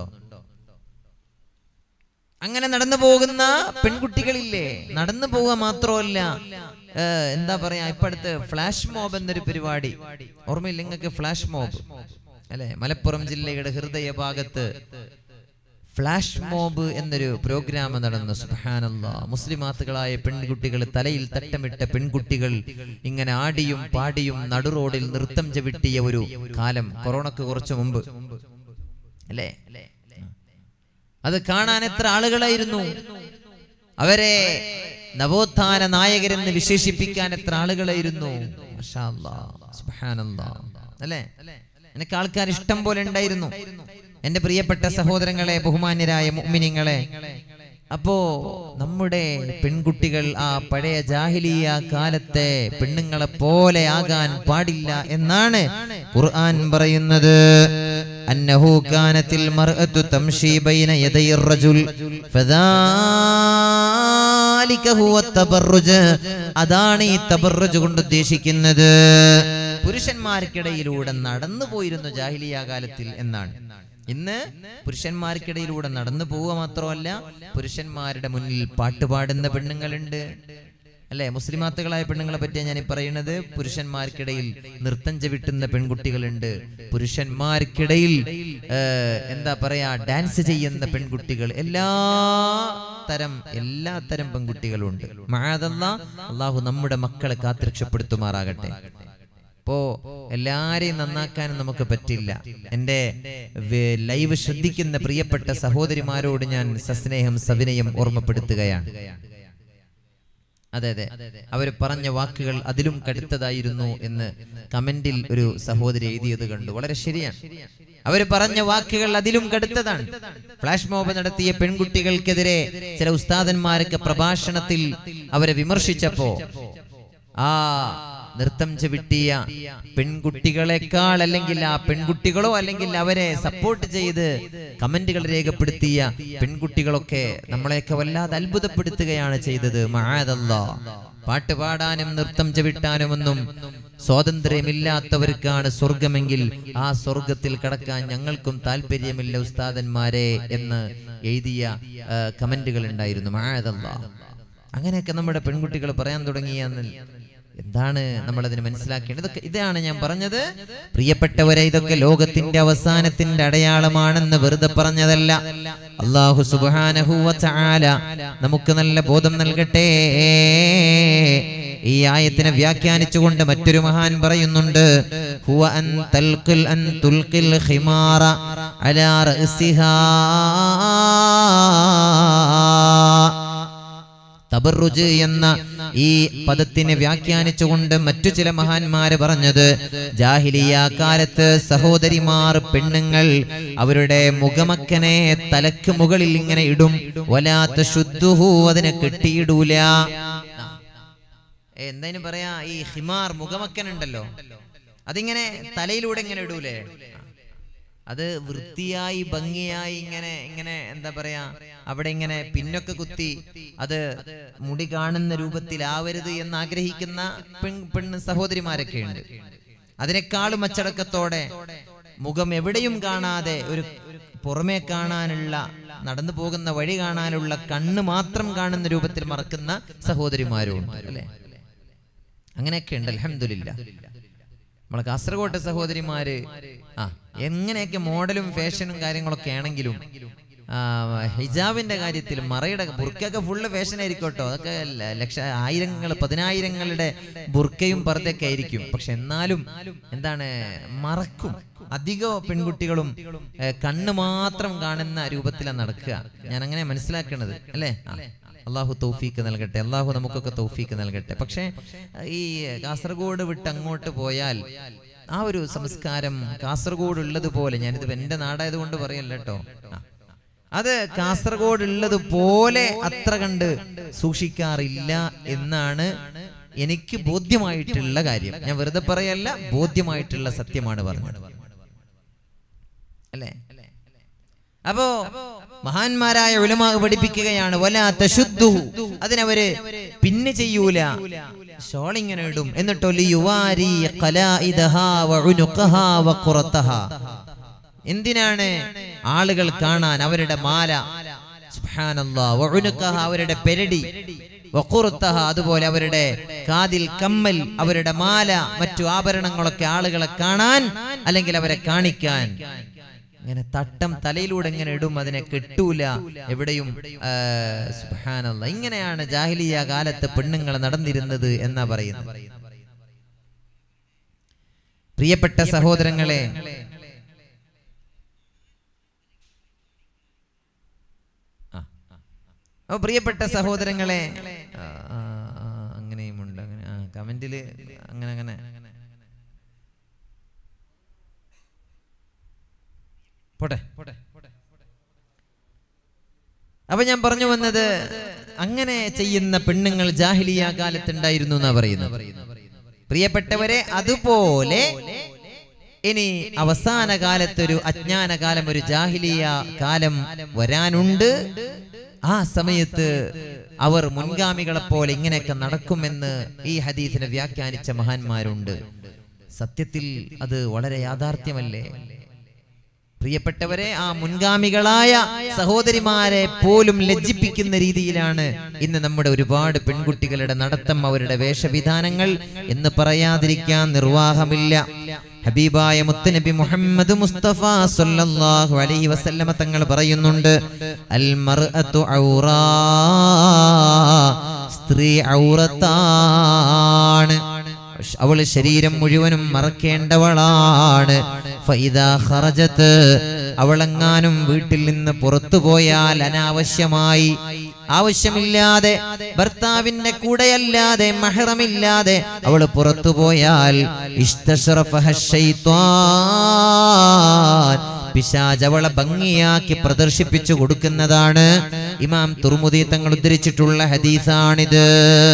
അങ്ങനെ നടന്നു പോകുന്ന പെൺകുട്ടികളില്ലേ നടന്നു പോവുക മാത്രമല്ല ഏഹ്, എന്താ പറയാ ഇപ്പൊ അടുത്ത് ഫ്ലാഷ് മോബ് എന്നൊരു പരിപാടി ഓർമ്മയില്ല നിങ്ങൾക്ക് ഫ്ലാഷ് മോബ് അല്ലെ മലപ്പുറം ജില്ലയുടെ ഹൃദയ ഭാഗത്ത് ഫ്ലാഷ് മോബ് എന്നൊരു പ്രോഗ്രാം നടന്നു സുബ്ഹാനല്ലാ മുസ്ലിമാത്തുകളായ പെൺകുട്ടികൾ തലയിൽ തട്ടമിട്ട പെൺകുട്ടികൾ ഇങ്ങനെ ആടിയും പാടിയും നടുറോഡിൽ നൃത്തം ചവിട്ടിയ ഒരു കാലം കൊറോണക്ക് കുറച്ചു മുമ്പ് അല്ലേ അത് കാണാൻ എത്ര ആളുകളായിരുന്നു അവരെ നവോത്ഥാന നായകരെന്ന് വിശേഷിപ്പിക്കാൻ എത്ര ആളുകളായിരുന്നു മാഷാ അല്ലാ, സുബ്ഹാനല്ലാ. അല്ലേ എനിക്ക് ആൾക്കാർ ഇഷ്ടം പോലെ ഉണ്ടായിരുന്നു എന്റെ പ്രിയപ്പെട്ട സഹോദരങ്ങളെ ബഹുമാന്യരായ മുഅ്മിനീങ്ങളെ അപ്പോ നമ്മുടെ പെൺകുട്ടികൾ ആ പഴയ ജാഹിലിയ കാലത്തെ പെണ്ണുങ്ങളെ പോലെ ആകാൻ പാടില്ല എന്നാണ് ഖുർആൻ പറയുന്നത് അന്നഹു കാനത്തിൽ മർഅത്തു തംശി ബൈന യദൈ റജുൽ ഫദാലിക ഹുവ തബറുജ് അതാണ് ഈ തബറുജ് കൊണ്ട് ഉദ്ദേശിക്കുന്നത് പുരുഷന്മാർക്കിടയിലൂടെ നടന്നു പോയിരുന്നു ജാഹിലിയ കാലത്തിൽ എന്നാണ് ഇന്ന് പുരുഷന്മാർക്കിടയിലൂടെ നടന്നു പോവുക മാത്രമല്ല പുരുഷന്മാരുടെ മുന്നിൽ പാട്ടുപാടുന്ന പെണ്ണുങ്ങളുണ്ട് അല്ലെ മുസ്ലിമാത്തുകളായ പെണ്ണുങ്ങളെ പറ്റിയാണ് ഞാൻ ഈ പറയുന്നത് പുരുഷന്മാർക്കിടയിൽ നൃത്തം ചവിട്ടുന്ന പെൺകുട്ടികളുണ്ട് പുരുഷന്മാർക്കിടയിൽ ഏഹ്, എന്താ പറയാ ഡാൻസ് ചെയ്യുന്ന പെൺകുട്ടികൾ എല്ലാ തരം എല്ലാ തരം പെൺകുട്ടികളുണ്ട് മഴതല്ല അള്ളാഹു നമ്മുടെ മക്കളെ കാത്തുരക്ഷപ്പെടുത്തുമാറാകട്ടെ അപ്പോ എല്ലാരെയും നന്നാക്കാൻ നമുക്ക് പറ്റില്ല എൻ്റെ വേ- ലൈവ് ശ്രദ്ധിക്കുന്ന പ്രിയപ്പെട്ട സഹോദരിമാരോട് ഞാൻ സസ്നേഹം സവിനയം ഓർമ്മപ്പെടുത്തുകയാണ് അതെ അതെ അവർ പറഞ്ഞ വാക്കുകൾ അതിലും കടുത്തതായിരുന്നു എന്ന് കമന്റിൽ ഒരു സഹോദരി എഴുതിയത് കണ്ടു വളരെ ശരിയാണ് അവർ പറഞ്ഞ വാക്കുകൾ അതിലും കടുത്തതാണ് ഫ്ലാഷ് മോബ് നടത്തിയ പെൺകുട്ടികൾക്കെതിരെ ചില ഉസ്താദന്മാരൊക്കെ പ്രഭാഷണത്തിൽ അവരെ വിമർശിച്ചപ്പോ ആ നൃത്തം ചവിട്ടിയ പെൺകുട്ടികളെക്കാൾ അല്ലെങ്കിൽ ആ പെൺകുട്ടികളോ അല്ലെങ്കിൽ അവരെ സപ്പോർട്ട് ചെയ്ത് കമന്റുകൾ രേഖപ്പെടുത്തിയ പെൺകുട്ടികളൊക്കെ നമ്മളെയൊക്കെ വല്ലാതെ അത്ഭുതപ്പെടുത്തുകയാണ് ചെയ്തത് മഹാദല്ലാ പാട്ട് പാടാനും നൃത്തം ചവിട്ടാനുമൊന്നും സ്വാതന്ത്ര്യമില്ലാത്തവർക്കാണ് സ്വർഗമെങ്കിൽ ആ സ്വർഗത്തിൽ കടക്കാൻ ഞങ്ങൾക്കും താല്പര്യമില്ല ഉസ്താദന്മാരെ എന്ന് എഴുതിയ ആ, കമന്റുകൾ ഉണ്ടായിരുന്നു മഹാദല്ലാ അങ്ങനെയൊക്കെ നമ്മുടെ പെൺകുട്ടികൾ പറയാൻ തുടങ്ങിയെന്ന് എന്താണ് നമ്മൾ അതിന് മനസ്സിലാക്കേണ്ടത് ഇതൊക്കെ ഇതാണ് ഞാൻ പറഞ്ഞത് പ്രിയപ്പെട്ടവരെ ഇതൊക്കെ ലോകത്തിന്റെ അവസാനത്തിന്റെ അടയാളമാണെന്ന് വെറുതെ പറഞ്ഞതല്ല അള്ളാഹു സുബ്ഹാനഹു വ തആല നമുക്ക് നല്ല ബോധം നൽകട്ടെ ഈ ആയത്തിനെ വ്യാഖ്യാനിച്ചുകൊണ്ട് മറ്റൊരു മഹാൻ പറയുന്നുണ്ട് ഹുവ അൻ തൽഖിൽ അൻ തുൽഖിൽ ഖിമാറ അലാ റഅസിഹാ തബറുജ് എന്ന ഈ പദത്തിനെ വ്യാഖ്യാനിച്ചുകൊണ്ട് മറ്റു ചില മഹാന്മാര് പറഞ്ഞത് ജാഹിലിയ കാലത്ത് സഹോദരിമാർ പെണ്ണുങ്ങൾ അവരുടെ മുഖമക്കനെ തലക്ക് മുകളിൽ ഇങ്ങനെ ഇടും വലാത്ത ശുദ്ധുഹു അതിനെ കെട്ടിയിടൂല എന്തായാലും പറയാ ഈ ഹിമാർ മുഖമക്കനുണ്ടല്ലോ അതിങ്ങനെ തലയിലൂടെ ഇങ്ങനെ ഇടൂലേ അത് വൃത്തിയായി ഭംഗിയായി ഇങ്ങനെ ഇങ്ങനെ എന്താ പറയാ അവിടെ ഇങ്ങനെ പിന്നൊക്കെ കുത്തി അത് മുടി കാണുന്ന രൂപത്തിലാവരുത് എന്ന് ആഗ്രഹിക്കുന്ന പെൺ പെണ്ണ് സഹോദരിമാരൊക്കെ ഉണ്ട് അതിനേക്കാളും അച്ചടക്കത്തോടെ മുഖം എവിടെയും കാണാതെ ഒരു പുറമേ കാണാനുള്ള നടന്നു പോകുന്ന വഴി കാണാനുള്ള കണ്ണ് മാത്രം കാണുന്ന രൂപത്തിൽ മറക്കുന്ന സഹോദരിമാരും ഉണ്ട് അല്ലെ അങ്ങനെയൊക്കെ ഉണ്ട് അലഹമില്ല നമ്മളെ കാസർഗോട്ടെ സഹോദരിമാര് ആ എങ്ങനെയൊക്കെ മോഡലും ഫാഷനും കാര്യങ്ങളൊക്കെ ആണെങ്കിലും ആ, ഹിജാബിന്റെ കാര്യത്തിൽ മറയുടെ ബുർക്കൊക്കെ ഫുള്ള് ഫാഷൻ ആയിരിക്കും കേട്ടോ അതൊക്കെ ല- ലക്ഷ ആയിരങ്ങൾ പതിനായിരങ്ങളുടെ ബുർക്കയും പർദ്ദയൊക്കെ ആയിരിക്കും പക്ഷെ എന്നാലും എന്താണ് മറക്കും അധികം പെൺകുട്ടികളും ഏ, കണ്ണ് മാത്രം കാണുന്ന രൂപത്തിലാണ് നടക്കുക ഞാൻ അങ്ങനെ മനസ്സിലാക്കണത് അല്ലേ ആ. അള്ളാഹു തൗഫീക്ക് നൽകട്ടെ അള്ളാഹു നമുക്കൊക്കെ തൗഫീക്ക് നൽകട്ടെ പക്ഷേ ഈ കാസർഗോഡ് വിട്ട് അങ്ങോട്ട് പോയാൽ ആ ഒരു സംസ്കാരം കാസർഗോഡ് ഉള്ളതുപോലെ ഞാനിത് എന്റെ നാടായത് കൊണ്ട് പറയല്ല കേട്ടോ ആ. അത് കാസർഗോഡ് ഉള്ളതുപോലെ അത്ര കണ്ട് സൂക്ഷിക്കാറില്ല എന്നാണ് എനിക്ക് ബോധ്യമായിട്ടുള്ള കാര്യം ഞാൻ വെറുതെ പറയല്ല ബോധ്യമായിട്ടുള്ള സത്യമാണ് പറഞ്ഞത് അല്ലേ അപ്പോ മഹാന്മാരായ ഉലമാ പഠിപ്പിക്കുകയാണ് വലാ തശുദ്ദുഹു അതിനവര് പിന്നെ ചെയ്യൂല ഷോൾ ഇങ്ങനെ ഇടും എന്നിട്ടോ ലിയുവാരി ഖലാഇദഹാ വഉനുഖഹാ വഖുറതഹാ എന്തിനാണ് ആളുകൾ കാണാൻ അവരുടെ മാല സുബ്ഹാനല്ലാ വഉനുഖഹാ അവരുടെ പെരടി വഖുറതഹാ അതുപോലെ അവരുടെ കാതിൽ കമ്മൽ അവരുടെ മാല മറ്റു ആഭരണങ്ങളൊക്കെ ആളുകളെ കാണാൻ അല്ലെങ്കിൽ അവരെ കാണിക്കാൻ ഇങ്ങനെ തട്ടം തലയിലൂടെ ഇങ്ങനെ ഇടും അതിനെ കെട്ടൂല എവിടെയും ആ, സുബ്ഹാനല്ലാ ഇങ്ങനെയാണ് ജാഹിലിയ കാലത്ത് പെണ്ണുങ്ങൾ നടന്നിരുന്നത് എന്നാ പറയുന്നത് പ്രിയപ്പെട്ട സഹോദരങ്ങളെ ആ, ആ. അപ്പൊ പ്രിയപ്പെട്ട സഹോദരങ്ങളെ ആ, ആ, ആ, അങ്ങനെയുമുണ്ട് അങ്ങനെ ആ കമന്റില് അങ്ങനെ അങ്ങനെ പോട്ടെ അപ്പൊ ഞാൻ പറഞ്ഞു വന്നത് അങ്ങനെ ചെയ്യുന്ന പെണ്ണുങ്ങൾ ജാഹിലിയ കാലത്തുണ്ടായിരുന്നു എന്നാ പറയുന്നത് പ്രിയപ്പെട്ടവരെ അതുപോലെ ഇനി അവസാന കാലത്തൊരു അജ്ഞാന കാലം ഒരു ജാഹിലിയ കാലം വരാനുണ്ട് ആ സമയത്ത് അവർ മുൻഗാമികളെ പോലെ ഇങ്ങനെയൊക്കെ നടക്കുമെന്ന് ഈ ഹദീസിനെ വ്യാഖ്യാനിച്ച മഹാന്മാരുണ്ട് സത്യത്തിൽ അത് വളരെ യാഥാർത്ഥ്യമല്ലേ പ്രിയപ്പെട്ടവരെ ആ മുൻഗാമികളായ സഹോദരിമാരെ പോലും ലജ്ജിപ്പിക്കുന്ന രീതിയിലാണ് ഇന്ന് നമ്മുടെ ഒരുപാട് പെൺകുട്ടികളുടെ നടത്തം അവരുടെ വേഷവിധാനങ്ങൾ എന്ന് പറയാതിരിക്കാൻ നിർവാഹമില്ല ഹബീബായ മുത്തനബി മുഹമ്മദ് മുസ്തഫ സല്ലല്ലാഹു അലൈഹി വസല്ലമ തങ്ങൾ പറയുന്നുണ്ട് അൽ മർഅതു ഔറാ സ്ത്രീ ഔറത്താണ് അവള് ശരീരം മുഴുവനും മറക്കേണ്ടവളാണ് ഫൈദാ ഖറജത്ത് അവളെങ്ങാനും വീട്ടിൽ നിന്ന് പുറത്തു പോയാൽ അനാവശ്യമായി ആവശ്യമില്ലാതെ ഭർത്താവിന്റെ കൂടെയല്ലാതെ മഹറമില്ലാതെ അവള് പുറത്തു പോയാൽ ഇഷ്തശറഫഹ ശൈത്വാൻ പിശാജ് അവളെ ഭംഗിയാക്കി പ്രദർശിപ്പിച്ചു കൊടുക്കുന്നതാണ് ഇമാം തുർമുദി തങ്ങൾ ഉദ്ധരിച്ചിട്ടുള്ള ഹദീസാണിത്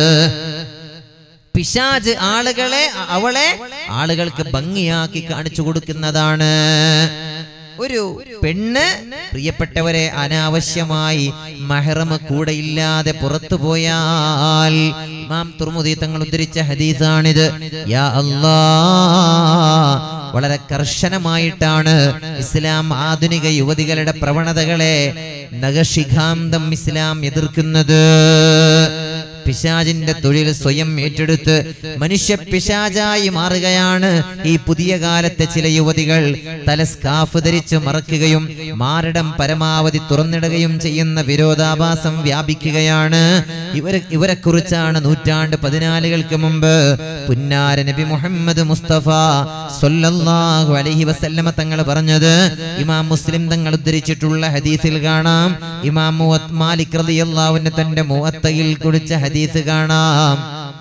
പിശാജ് ആളുകളെ അവളെ ആളുകൾക്ക് ഭംഗിയാക്കി കാണിച്ചു കൊടുക്കുന്നതാണ് ഒരു പെണ്ണ് പ്രിയപ്പെട്ടവരെ അനാവശ്യമായി മഹറമ കൂടെ ഇല്ലാതെ പുറത്തു പോയാൽ ഇമാം തുർമുദി തങ്ങൾ ഉദ്ധരിച്ച ഹദീസാണിത് യാ അല്ലാ വളരെ കർശനമായിട്ടാണ് ഇസ്ലാം ആധുനിക യുവതികളുടെ പ്രവണതകളെ നഖശിഖാന്തം ഇസ്ലാം എതിർക്കുന്നത് പിശാജിന്റെ തൊഴിൽ സ്വയം ഏറ്റെടുത്ത് മനുഷ്യ പിശാജായി മാറുകയാണ് ഈ പുതിയ കാലത്തെ ചില യുവതികൾ തല സ്കാഫ് ധരിച്ച് മറക്കുകയും മാരടം പരമാവധി തുറന്നിടുകയും ചെയ്യുന്ന വിരോധാഭാസം വ്യാപിക്കുകയാണ് ഇവരെ ഇവരെ കുറിച്ചാണ് നൂറ്റാണ്ട് പതിനാലുകൾക്ക് മുമ്പ് പുന്നാര നബി മുഹമ്മദ് മുസ്തഫ സല്ലല്ലാഹു അലൈഹി വസല്ലമ തങ്ങൾ പറഞ്ഞത് ഇമാം മുസ്ലിം തങ്ങൾ ഉദ്ധരിച്ചിട്ടുള്ള ഹദീസിൽ കാണാം ഇമാം മുവത്ത് മാലിക് റളിയല്ലാഹു അൻഹു തന്റെ മുവത്തയിൽ കുറിച്ച ഹദീസ് കാണാം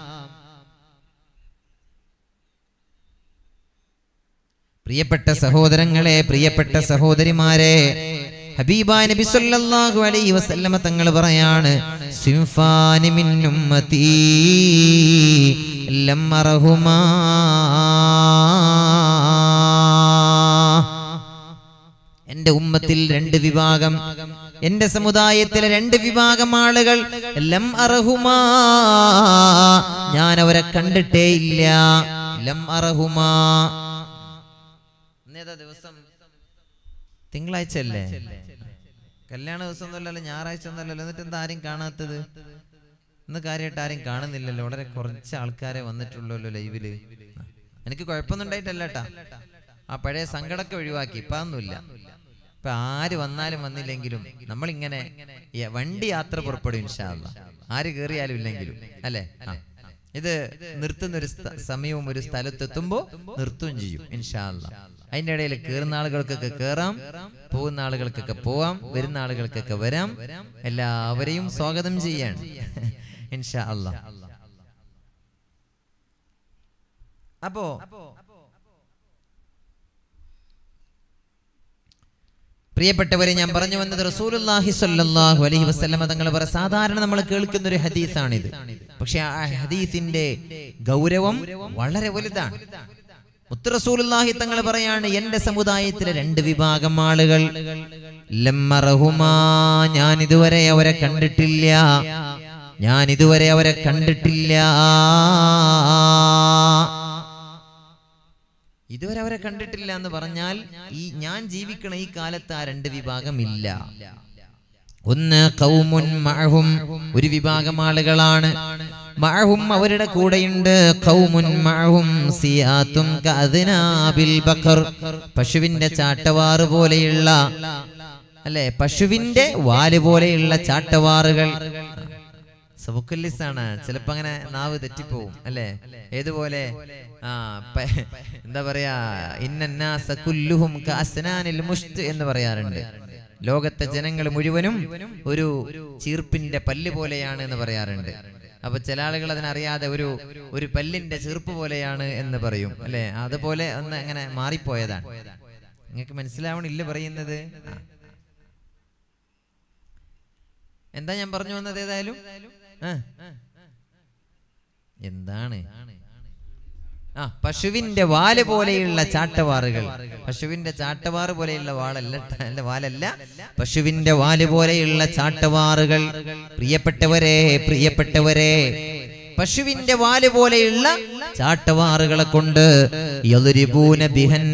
പ്രിയപ്പെട്ട സഹോദരങ്ങളെ പ്രിയപ്പെട്ട സഹോദരിമാരെ ഹബീബ നബി സല്ലല്ലാഹു അലൈഹി വസല്ലമ തങ്ങൾ പറയാണ് സിംഫാനി മിൻ ഉമ്മതി ലം അറഹുമാ എന്റെ ഉമ്മത്തിൽ രണ്ട് വിഭാഗം എന്റെ സമുദായത്തിലെ രണ്ട് വിഭാഗം ആളുകൾ ലം അറഹുമാ ഞാൻ അവരെ കണ്ടിട്ടേ ഇല്ല ലം അറഹുമാ ഇന്നേതാ ദിവസം തിങ്കളാഴ്ച അല്ലേ കല്യാണ ദിവസം ഒന്നുമല്ലല്ലോ ഞായറാഴ്ച ഒന്നുമല്ലല്ലോ എന്നിട്ട് എന്താ ആരും കാണാത്തത് ഇന്ന് കാര്യമായിട്ട് ആരും കാണുന്നില്ലല്ലോ വളരെ കുറച്ച് ആൾക്കാരെ വന്നിട്ടുള്ളല്ലോ ലൈവില് എനിക്ക് കുഴപ്പമൊന്നും ഉണ്ടായിട്ടല്ല കേട്ടാ ആ പഴയ സങ്കടമൊക്കെ ഒഴിവാക്കി ഇപ്പൊ അതൊന്നുമില്ല ഇപ്പൊ ആര് വന്നാലും വന്നില്ലെങ്കിലും നമ്മളിങ്ങനെ ഈ വണ്ടി യാത്ര പുറപ്പെടും ഇൻഷാല്ല ആര് കേറിയാലും ഇല്ലെങ്കിലും അല്ലേ ആ ഇത് നിർത്തുന്ന ഒരു സ്ഥ- സമയവും ഒരു സ്ഥലത്തെത്തുമ്പോ നിർത്തുകയും ചെയ്യും ഇൻഷാല്ല അതിന്റെ ഇടയിൽ കയറുന്ന ആളുകൾക്കൊക്കെ കയറാം പോകുന്ന ആളുകൾക്കൊക്കെ പോവാം വരുന്ന ആളുകൾക്കൊക്കെ വരാം എല്ലാവരെയും സ്വാഗതം ചെയ്യാൻ ഇൻഷാ അല്ല അപ്പോ പ്രിയപ്പെട്ടവരെ ഞാൻ പറഞ്ഞു വന്നത് റസൂലുള്ളാഹി സ്വല്ലല്ലാഹു അലൈഹി വസല്ലമ തങ്ങൾ പറ സാധാരണ നമ്മൾ കേൾക്കുന്ന ഒരു ഹദീസാണിത് പക്ഷെ ആ ഹദീസിന്റെ ഗൗരവം വളരെ വലുതാണ് മുത്തറസൂലുള്ളാഹി തങ്ങൾ പറയാണ് എന്റെ സമുദായത്തിലെ രണ്ട് വിഭാഗം ആളുകൾ ലമ്മറഹുമാ ഞാൻ ഇതുവരെ അവരെ കണ്ടിട്ടില്ല ഞാൻ ഇതുവരെ അവരെ കണ്ടിട്ടില്ല ഇതുവരെ അവരെ കണ്ടിട്ടില്ല എന്ന് പറഞ്ഞാൽ ഈ ഞാൻ ജീവിക്കണ ഈ കാലത്ത് ആ രണ്ട് വിഭാഗം ഇല്ല ഒന്ന് കൗമുൻ മഅഹും ഒരു വിഭാഗം ആളുകളാണ് മഅഹും അവരുടെ കൂടെയുണ്ട് കൗമുൻ മഅഹും സിയാത്തും കഅദ്നാബിൽ ബഖർ പശുവിന്റെ ചാട്ടവാറ് പോലെയുള്ള അല്ലെ പശുവിന്റെ വാല് പോലെയുള്ള ചാട്ടവാറുകൾ സബുക്കല്ലിസാണ് ചിലപ്പോ അങ്ങനെ നാവ് തെറ്റിപ്പോവും അല്ലെ ഏതുപോലെ ആ പ- എന്താ പറയാ ഇന്നന്നാസ കുല്ലുഹും കഅസ്നാനിൽ മുഷ്ത് എന്ന് പറയാറുണ്ട് ലോകത്തെ ജനങ്ങൾ മുഴുവനും ഒരു ചീർപ്പിന്റെ പല്ല് പോലെയാണ് എന്ന് പറയാറുണ്ട് അപ്പൊ ചില ആളുകൾ അതിനറിയാതെ ഒരു ഒരു പല്ലിന്റെ ചീർപ്പ് പോലെയാണ് എന്ന് പറയും അല്ലെ അതുപോലെ ഒന്ന് അങ്ങനെ മാറിപ്പോയതാണ് നിങ്ങൾക്ക് മനസ്സിലാവണില്ല പറയുന്നത് ആ. എന്താ ഞാൻ പറഞ്ഞു വന്നത് ഏതായാലും ആ. എന്താണ് ആ പശുവിന്റെ വാല് പോലെയുള്ള ചാട്ടവാറുകൾ പശുവിന്റെ ചാട്ടവാറ് പോലെയുള്ള വാളല്ല ട്ട- അല്ല വാലല്ല പശുവിന്റെ വാല് പോലെയുള്ള ചാട്ടവാറുകൾ പ്രിയപ്പെട്ടവരെ പ്രിയപ്പെട്ടവരെ പശുവിന്റെ വാല് പോലെയുള്ള ചാട്ടവാറുകളെ കൊണ്ട് യദുരിബൂന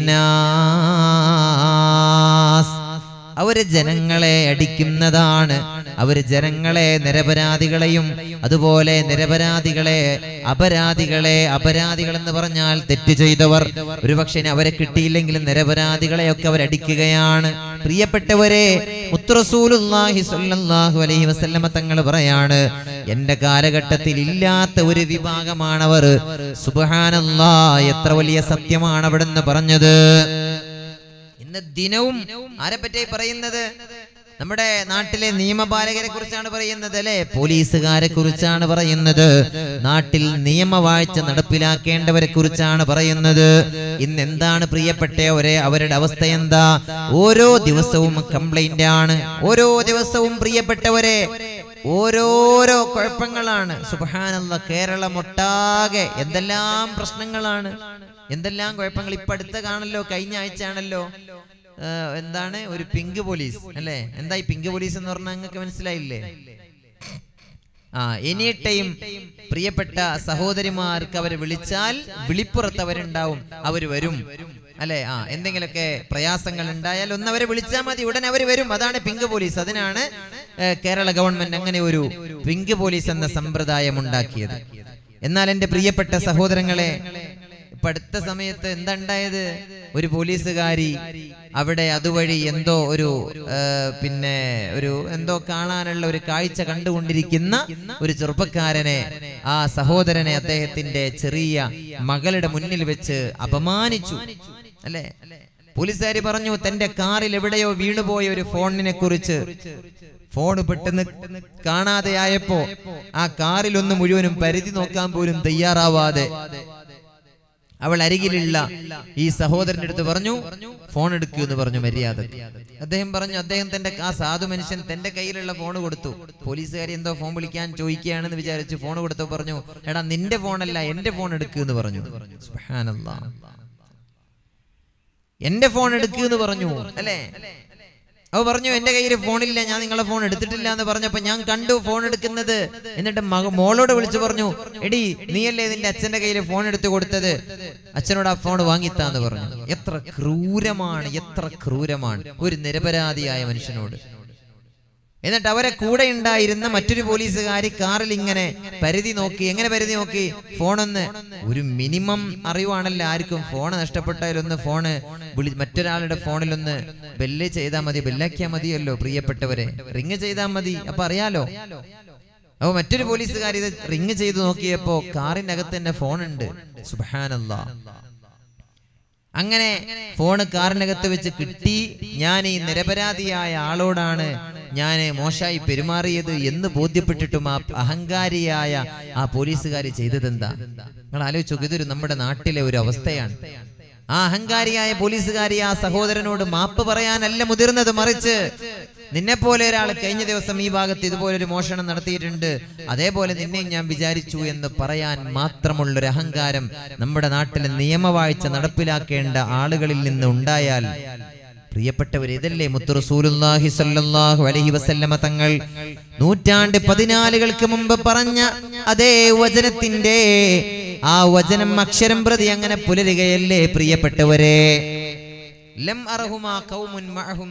ബിഹന്നാസ് അവര് ജനങ്ങളെ അടിക്കുന്നതാണ് അവര് ജനങ്ങളെ നിരപരാധികളെയും അതുപോലെ നിരപരാധികളെ അപരാധികളെ അപരാധികൾ എന്ന് പറഞ്ഞാൽ തെറ്റ് ചെയ്തവർ ഒരുപക്ഷെ ഇനി അവരെ കിട്ടിയില്ലെങ്കിലും നിരപരാധികളെയൊക്കെ അവരടിക്കുകയാണ് പ്രിയപ്പെട്ടവരെ മുത്തറസൂലുള്ളാഹി സ്വല്ലല്ലാഹു അലൈഹി വസല്ലമ തങ്ങൾ പറയാണ് എന്റെ കാലഘട്ടത്തിൽ ഇല്ലാത്ത ഒരു വിഭാഗമാണവർ സുബ്ഹാനല്ലാ എത്ര വലിയ സത്യമാണ് അവിടുന്ന് പറഞ്ഞത് ഇന്ന് ദിനവും ആരെ പറ്റി പറയുന്നത് നമ്മുടെ നാട്ടിലെ നിയമപാലകരെ കുറിച്ചാണ് പറയുന്നത് അല്ലെ പോലീസുകാരെ കുറിച്ചാണ് പറയുന്നത് നാട്ടിൽ നിയമവാഴ്ച നടപ്പിലാക്കേണ്ടവരെ കുറിച്ചാണ് പറയുന്നത് ഇന്ന് എന്താണ് പ്രിയപ്പെട്ടവരെ അവരുടെ അവസ്ഥ എന്താ ഓരോ ദിവസവും കംപ്ലൈന്റ് ആണ് ഓരോ ദിവസവും പ്രിയപ്പെട്ടവരെ ഓരോരോ കുഴപ്പങ്ങളാണ് സുബഹാനല്ല കേരളം ഒട്ടാകെ എന്തെല്ലാം പ്രശ്നങ്ങളാണ് എന്തെല്ലാം കുഴപ്പങ്ങൾ ഇപ്പൊ അടുത്ത കാണല്ലോ കഴിഞ്ഞ ആഴ്ച ആണല്ലോ ആ, എന്താണ് ഒരു പിങ്ക് പോലീസ് അല്ലേ എന്താ ഈ പിങ്ക് പോലീസ് എന്ന് പറഞ്ഞാൽ നിങ്ങൾക്ക് മനസ്സിലായില്ലേ ആ എനി ടൈം പ്രിയപ്പെട്ട സഹോദരിമാർക്ക് അവർ വിളിച്ചാൽ വിളിപ്പുറത്ത് അവരുണ്ടാവും അവര് വരും അല്ലെ ആ എന്തെങ്കിലുമൊക്കെ പ്രയാസങ്ങൾ ഉണ്ടായാൽ ഒന്ന് അവരെ വിളിച്ചാൽ മതി ഉടൻ അവർ വരും അതാണ് പിങ്ക് പോലീസ് അതിനാണ് ഏ, കേരള ഗവൺമെന്റ് അങ്ങനെ ഒരു പിങ്ക് പോലീസ് എന്ന സമ്പ്രദായം ഉണ്ടാക്കിയത് എന്നാൽ എന്റെ പ്രിയപ്പെട്ട സഹോദരങ്ങളെ ഇപ്പൊ അടുത്ത സമയത്ത് എന്താ ഉണ്ടായത് ഒരു പോലീസുകാരി അവിടെ അതുവഴി എന്തോ ഒരു ആ, പിന്നെ ഒരു എന്തോ കാണാനുള്ള ഒരു കാഴ്ച കണ്ടുകൊണ്ടിരിക്കുന്ന ഒരു ചെറുപ്പക്കാരനെ ആ സഹോദരനെ അദ്ദേഹത്തിന്റെ ചെറിയ മകളുടെ മുന്നിൽ വെച്ച് അപമാനിച്ചു അല്ലേ പോലീസുകാരി പറഞ്ഞു തന്റെ കാറിൽ എവിടെയോ വീണുപോയ ഒരു ഫോണിനെ കുറിച്ച് ഫോൺ പെട്ടെന്ന് കാണാതെയായപ്പോ ആ കാറിൽ ഒന്ന് മുഴുവനും പരിധി നോക്കാൻ പോലും തയ്യാറാവാതെ അവൾ അരികിലുള്ള ഈ സഹോദരന്റെ അടുത്ത് പറഞ്ഞു ഫോൺ എടുക്കൂ എന്ന് പറഞ്ഞു മര്യാദ അദ്ദേഹം പറഞ്ഞു അദ്ദേഹം തന്റെ ആ സാധു മനുഷ്യൻ തന്റെ കയ്യിലുള്ള ഫോൺ കൊടുത്തു പോലീസുകാരി എന്തോ ഫോൺ വിളിക്കാൻ ചോദിക്കുകയാണെന്ന് വിചാരിച്ചു ഫോൺ കൊടുത്തു പറഞ്ഞു എടാ നിന്റെ ഫോണല്ല എന്റെ ഫോൺ എടുക്കൂ എന്ന് പറഞ്ഞു സുബ്ഹാനല്ലാ. എന്റെ ഫോൺ എടുക്കൂ എന്ന് പറഞ്ഞു അല്ലേ അവ പറഞ്ഞു എന്റെ കയ്യിൽ ഫോണില്ല ഞാൻ നിങ്ങളെ ഫോൺ എടുത്തിട്ടില്ല എന്ന് പറഞ്ഞപ്പോ ഞാൻ കണ്ടു ഫോൺ എടുക്കുന്നത് എന്നിട്ട് മക മോളോട് വിളിച്ചു പറഞ്ഞു എടി നീയല്ലേ നിന്റെ അച്ഛന്റെ കയ്യിൽ ഫോൺ എടുത്തു കൊടുത്തത് അച്ഛനോട് ആ ഫോൺ വാങ്ങിത്താന്ന് പറഞ്ഞു എത്ര ക്രൂരമാണ് എത്ര ക്രൂരമാണ് ഒരു നിരപരാധിയായ മനുഷ്യനോട് എന്നിട്ട് അവരെ കൂടെ ഉണ്ടായിരുന്ന മറ്റൊരു പോലീസുകാരി കാറിൽ ഇങ്ങനെ പരിധി നോക്കി എങ്ങനെ പരിധി നോക്കി ഫോണൊന്ന് ഒരു മിനിമം അറിവാണല്ലോ ആർക്കും ഫോൺ നഷ്ടപ്പെട്ടാലൊന്ന് ഫോണ് വിളി മറ്റൊരാളുടെ ഫോണിലൊന്ന് ബെല്ല് ചെയ്താൽ മതി ബെല്ലാക്കിയാൽ മതിയല്ലോ പ്രിയപ്പെട്ടവരെ റിങ് ചെയ്താൽ മതി അപ്പൊ അറിയാലോ അപ്പൊ മറ്റൊരു പോലീസുകാരി ഇത് റിങ് ചെയ്ത് നോക്കിയപ്പോ കാറിനകത്ത് തന്നെ ഫോൺ ഉണ്ട് സുബാനല്ലാ അങ്ങനെ ഫോണ് കാറിനകത്ത് വെച്ച് കിട്ടി ഞാൻ ഈ നിരപരാധിയായ ആളോടാണ് ഞാൻ മോശമായി പെരുമാറിയത് എന്ന് ബോധ്യപ്പെട്ടിട്ടും ആ അഹങ്കാരിയായ ആ പോലീസുകാരി ചെയ്തതെന്താ നിങ്ങൾ ആലോചിച്ച് നോക്ക് ഇതൊരു നമ്മുടെ നാട്ടിലെ ഒരു അവസ്ഥയാണ് ആ അഹങ്കാരിയായ പോലീസുകാരി ആ സഹോദരനോട് മാപ്പ് പറയാനല്ല മുതിർന്നത് മറിച്ച് നിന്നെ പോലെ ഒരാൾ കഴിഞ്ഞ ദിവസം ഈ ഭാഗത്ത് ഇതുപോലെ ഒരു മോഷണം നടത്തിയിട്ടുണ്ട് അതേപോലെ നിന്നെയും ഞാൻ വിചാരിച്ചു എന്ന് പറയാൻ മാത്രമുള്ളൊരു അഹങ്കാരം നമ്മുടെ നാട്ടിലെ നിയമവാഴ്ച നടപ്പിലാക്കേണ്ട ആളുകളിൽ നിന്ന് ഉണ്ടായാൽ പ്രിയപ്പെട്ടവർ ഇതല്ലേ മുത്തു റസൂലുള്ളാഹി സ്വല്ലല്ലാഹു അലൈഹി വസല്ലമ തങ്ങൾ നൂറ്റാണ്ട് പതിനാലുകൾക്ക് മുമ്പ് പറഞ്ഞ അതേ വചനത്തിന്റെ ആ വചനം അക്ഷരം പ്രതി അങ്ങനെ പുലരുകയല്ലേ പ്രിയപ്പെട്ടവരെ ലം അറഹുമാ ഖൗമുൻ മഅഹും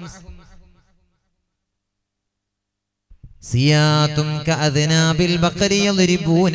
സിയാത്തും കഅദ്നാബിൽ ബഖരി യദ്രിബൂന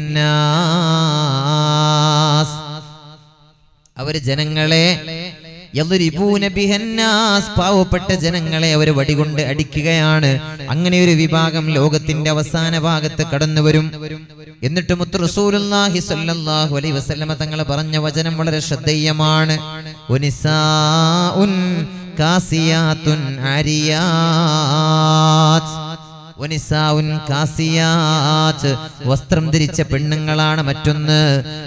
ബിഹന്നാസ് അവര് ജനങ്ങളെ യദ്രിബൂന ബിഹന്നാസ് പാവപ്പെട്ട ജനങ്ങളെ അവർ വടികൊണ്ട് അടിക്കുകയാണ് അങ്ങനെ ഒരു വിഭാഗം ലോകത്തിന്റെ അവസാന ഭാഗത്ത് കടന്നു വരും എന്നിട്ട് മുത്ത് റസൂലുള്ളാഹി സ്വല്ലല്ലാഹു അലൈഹി വസല്ലമ തങ്ങൾ പറഞ്ഞ വചനം വളരെ ശ്രദ്ധേയമാണ് വനിസാഉൻ കാസിയാത്തുൻ ആരിയാത്ത് വനിസാഉൻ കാസിയാത്ത് വസ്ത്രം ധരിച്ച പെണ്ണുങ്ങളാണ് മറ്റൊന്ന്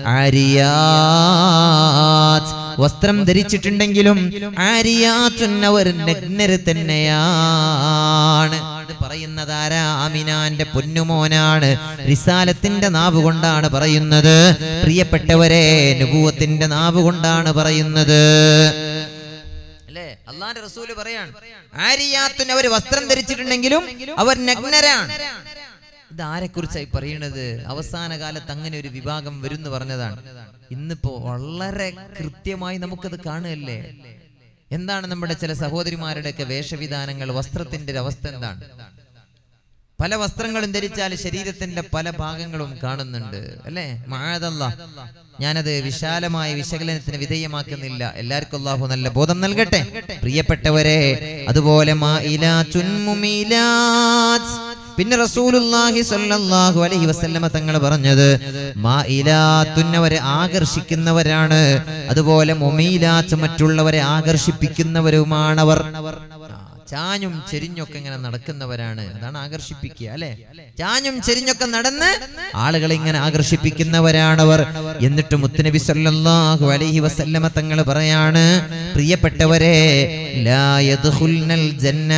ആരിയാത്ത് വസ്ത്രം ധരിച്ചിട്ടുണ്ടെങ്കിലും ആരിയാത്തുൻ അവർ നഗ്നര് തന്നെയാണ് ഇത് പറയുന്നതാരാ ആമിനാന്റെ പൊന്നുമോനാണ് റിസാലത്തിന്റെ നാവ് കൊണ്ടാണ് പറയുന്നത് പ്രിയപ്പെട്ടവരെ നുപൂവത്തിന്റെ നാവ് കൊണ്ടാണ് പറയുന്നത് അല്ലേ അള്ളാന്റെ റസൂല് പറയാണ് ആരിയാത്തിന് അവർ വസ്ത്രം ധരിച്ചിട്ടുണ്ടെങ്കിലും അവർ നഗ്നരാണ് ഇത് ആരെക്കുറിച്ചായി പറയണത് അവസാന കാലത്ത് അങ്ങനെ ഒരു വിഭാഗം വരും എന്ന് പറഞ്ഞതാണ് ഇന്നിപ്പോ വളരെ കൃത്യമായി നമുക്കത് കാണുകയല്ലേ എന്താണ് നമ്മുടെ ചില സഹോദരിമാരുടെയൊക്കെ വേഷവിധാനങ്ങൾ വസ്ത്രത്തിന്റെ ഒരു അവസ്ഥ എന്താണ് പല വസ്ത്രങ്ങളും ധരിച്ചാൽ ശരീരത്തിന്റെ പല ഭാഗങ്ങളും കാണുന്നുണ്ട് അല്ലേ മാഴതല്ല ഞാനത് വിശാലമായ വിശകലനത്തിന് വിധേയമാക്കുന്നില്ല എല്ലാവർക്കും അള്ളാഹു നല്ല ബോധം നൽകട്ടെ പ്രിയപ്പെട്ടവരെ അതുപോലെ മാഇലാത്തുൻ മുമീലാത്ത്. പിന്നെ റസൂലുള്ളാഹി സ്വല്ലല്ലാഹു അലൈഹി വസല്ലമ തങ്ങൾ പറഞ്ഞത് മാഇലാത്തുൻ അവരെ ആകർഷിക്കുന്നവരാണ് അതുപോലെ മുമീലാത്ത് മറ്റുള്ളവരെ ആകർഷിപ്പിക്കുന്നവരുമാണവർ ആ, ചാഞ്ഞും ചെരിഞ്ഞൊക്കെ ഇങ്ങനെ നടക്കുന്നവരാണ് അതാണ് ആകർഷിപ്പിക്കുക അല്ലെ ചാഞ്ഞും ചെരിഞ്ഞൊക്കെ നടന്ന് ആളുകളെ ഇങ്ങനെ ആകർഷിപ്പിക്കുന്നവരാണവർ എന്നിട്ട് മുത്തുനബി സല്ലല്ലാഹു അലൈഹി വസല്ലമ തങ്ങൾ പറയാണ് പ്രിയപ്പെട്ടവരെ ലാ യദ്ഖുൽനൽ ജന്ന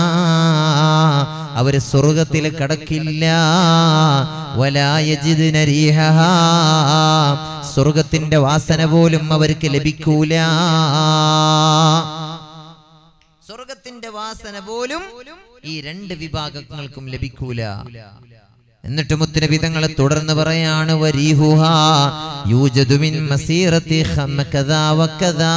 അവര് സ്വർഗത്തിൽ കടക്കില്ല വലാ യജിദ്ന റീഹഹാ സ്വർഗത്തിന്റെ വാസന പോലും അവർക്ക് ലഭിക്കൂല സ്വർഗത്തിന്റെ വാസന പോലും ഈ രണ്ട് വിഭാഗങ്ങൾക്കും ലഭിക്കൂല എന്നിട്ട് മുത്തുനബി തങ്ങൾ തുടർന്ന് പറയാണ് വരീഹുഹാ യൂജദു മിൻ മസീറത്തി ഖമകദാ വകദാ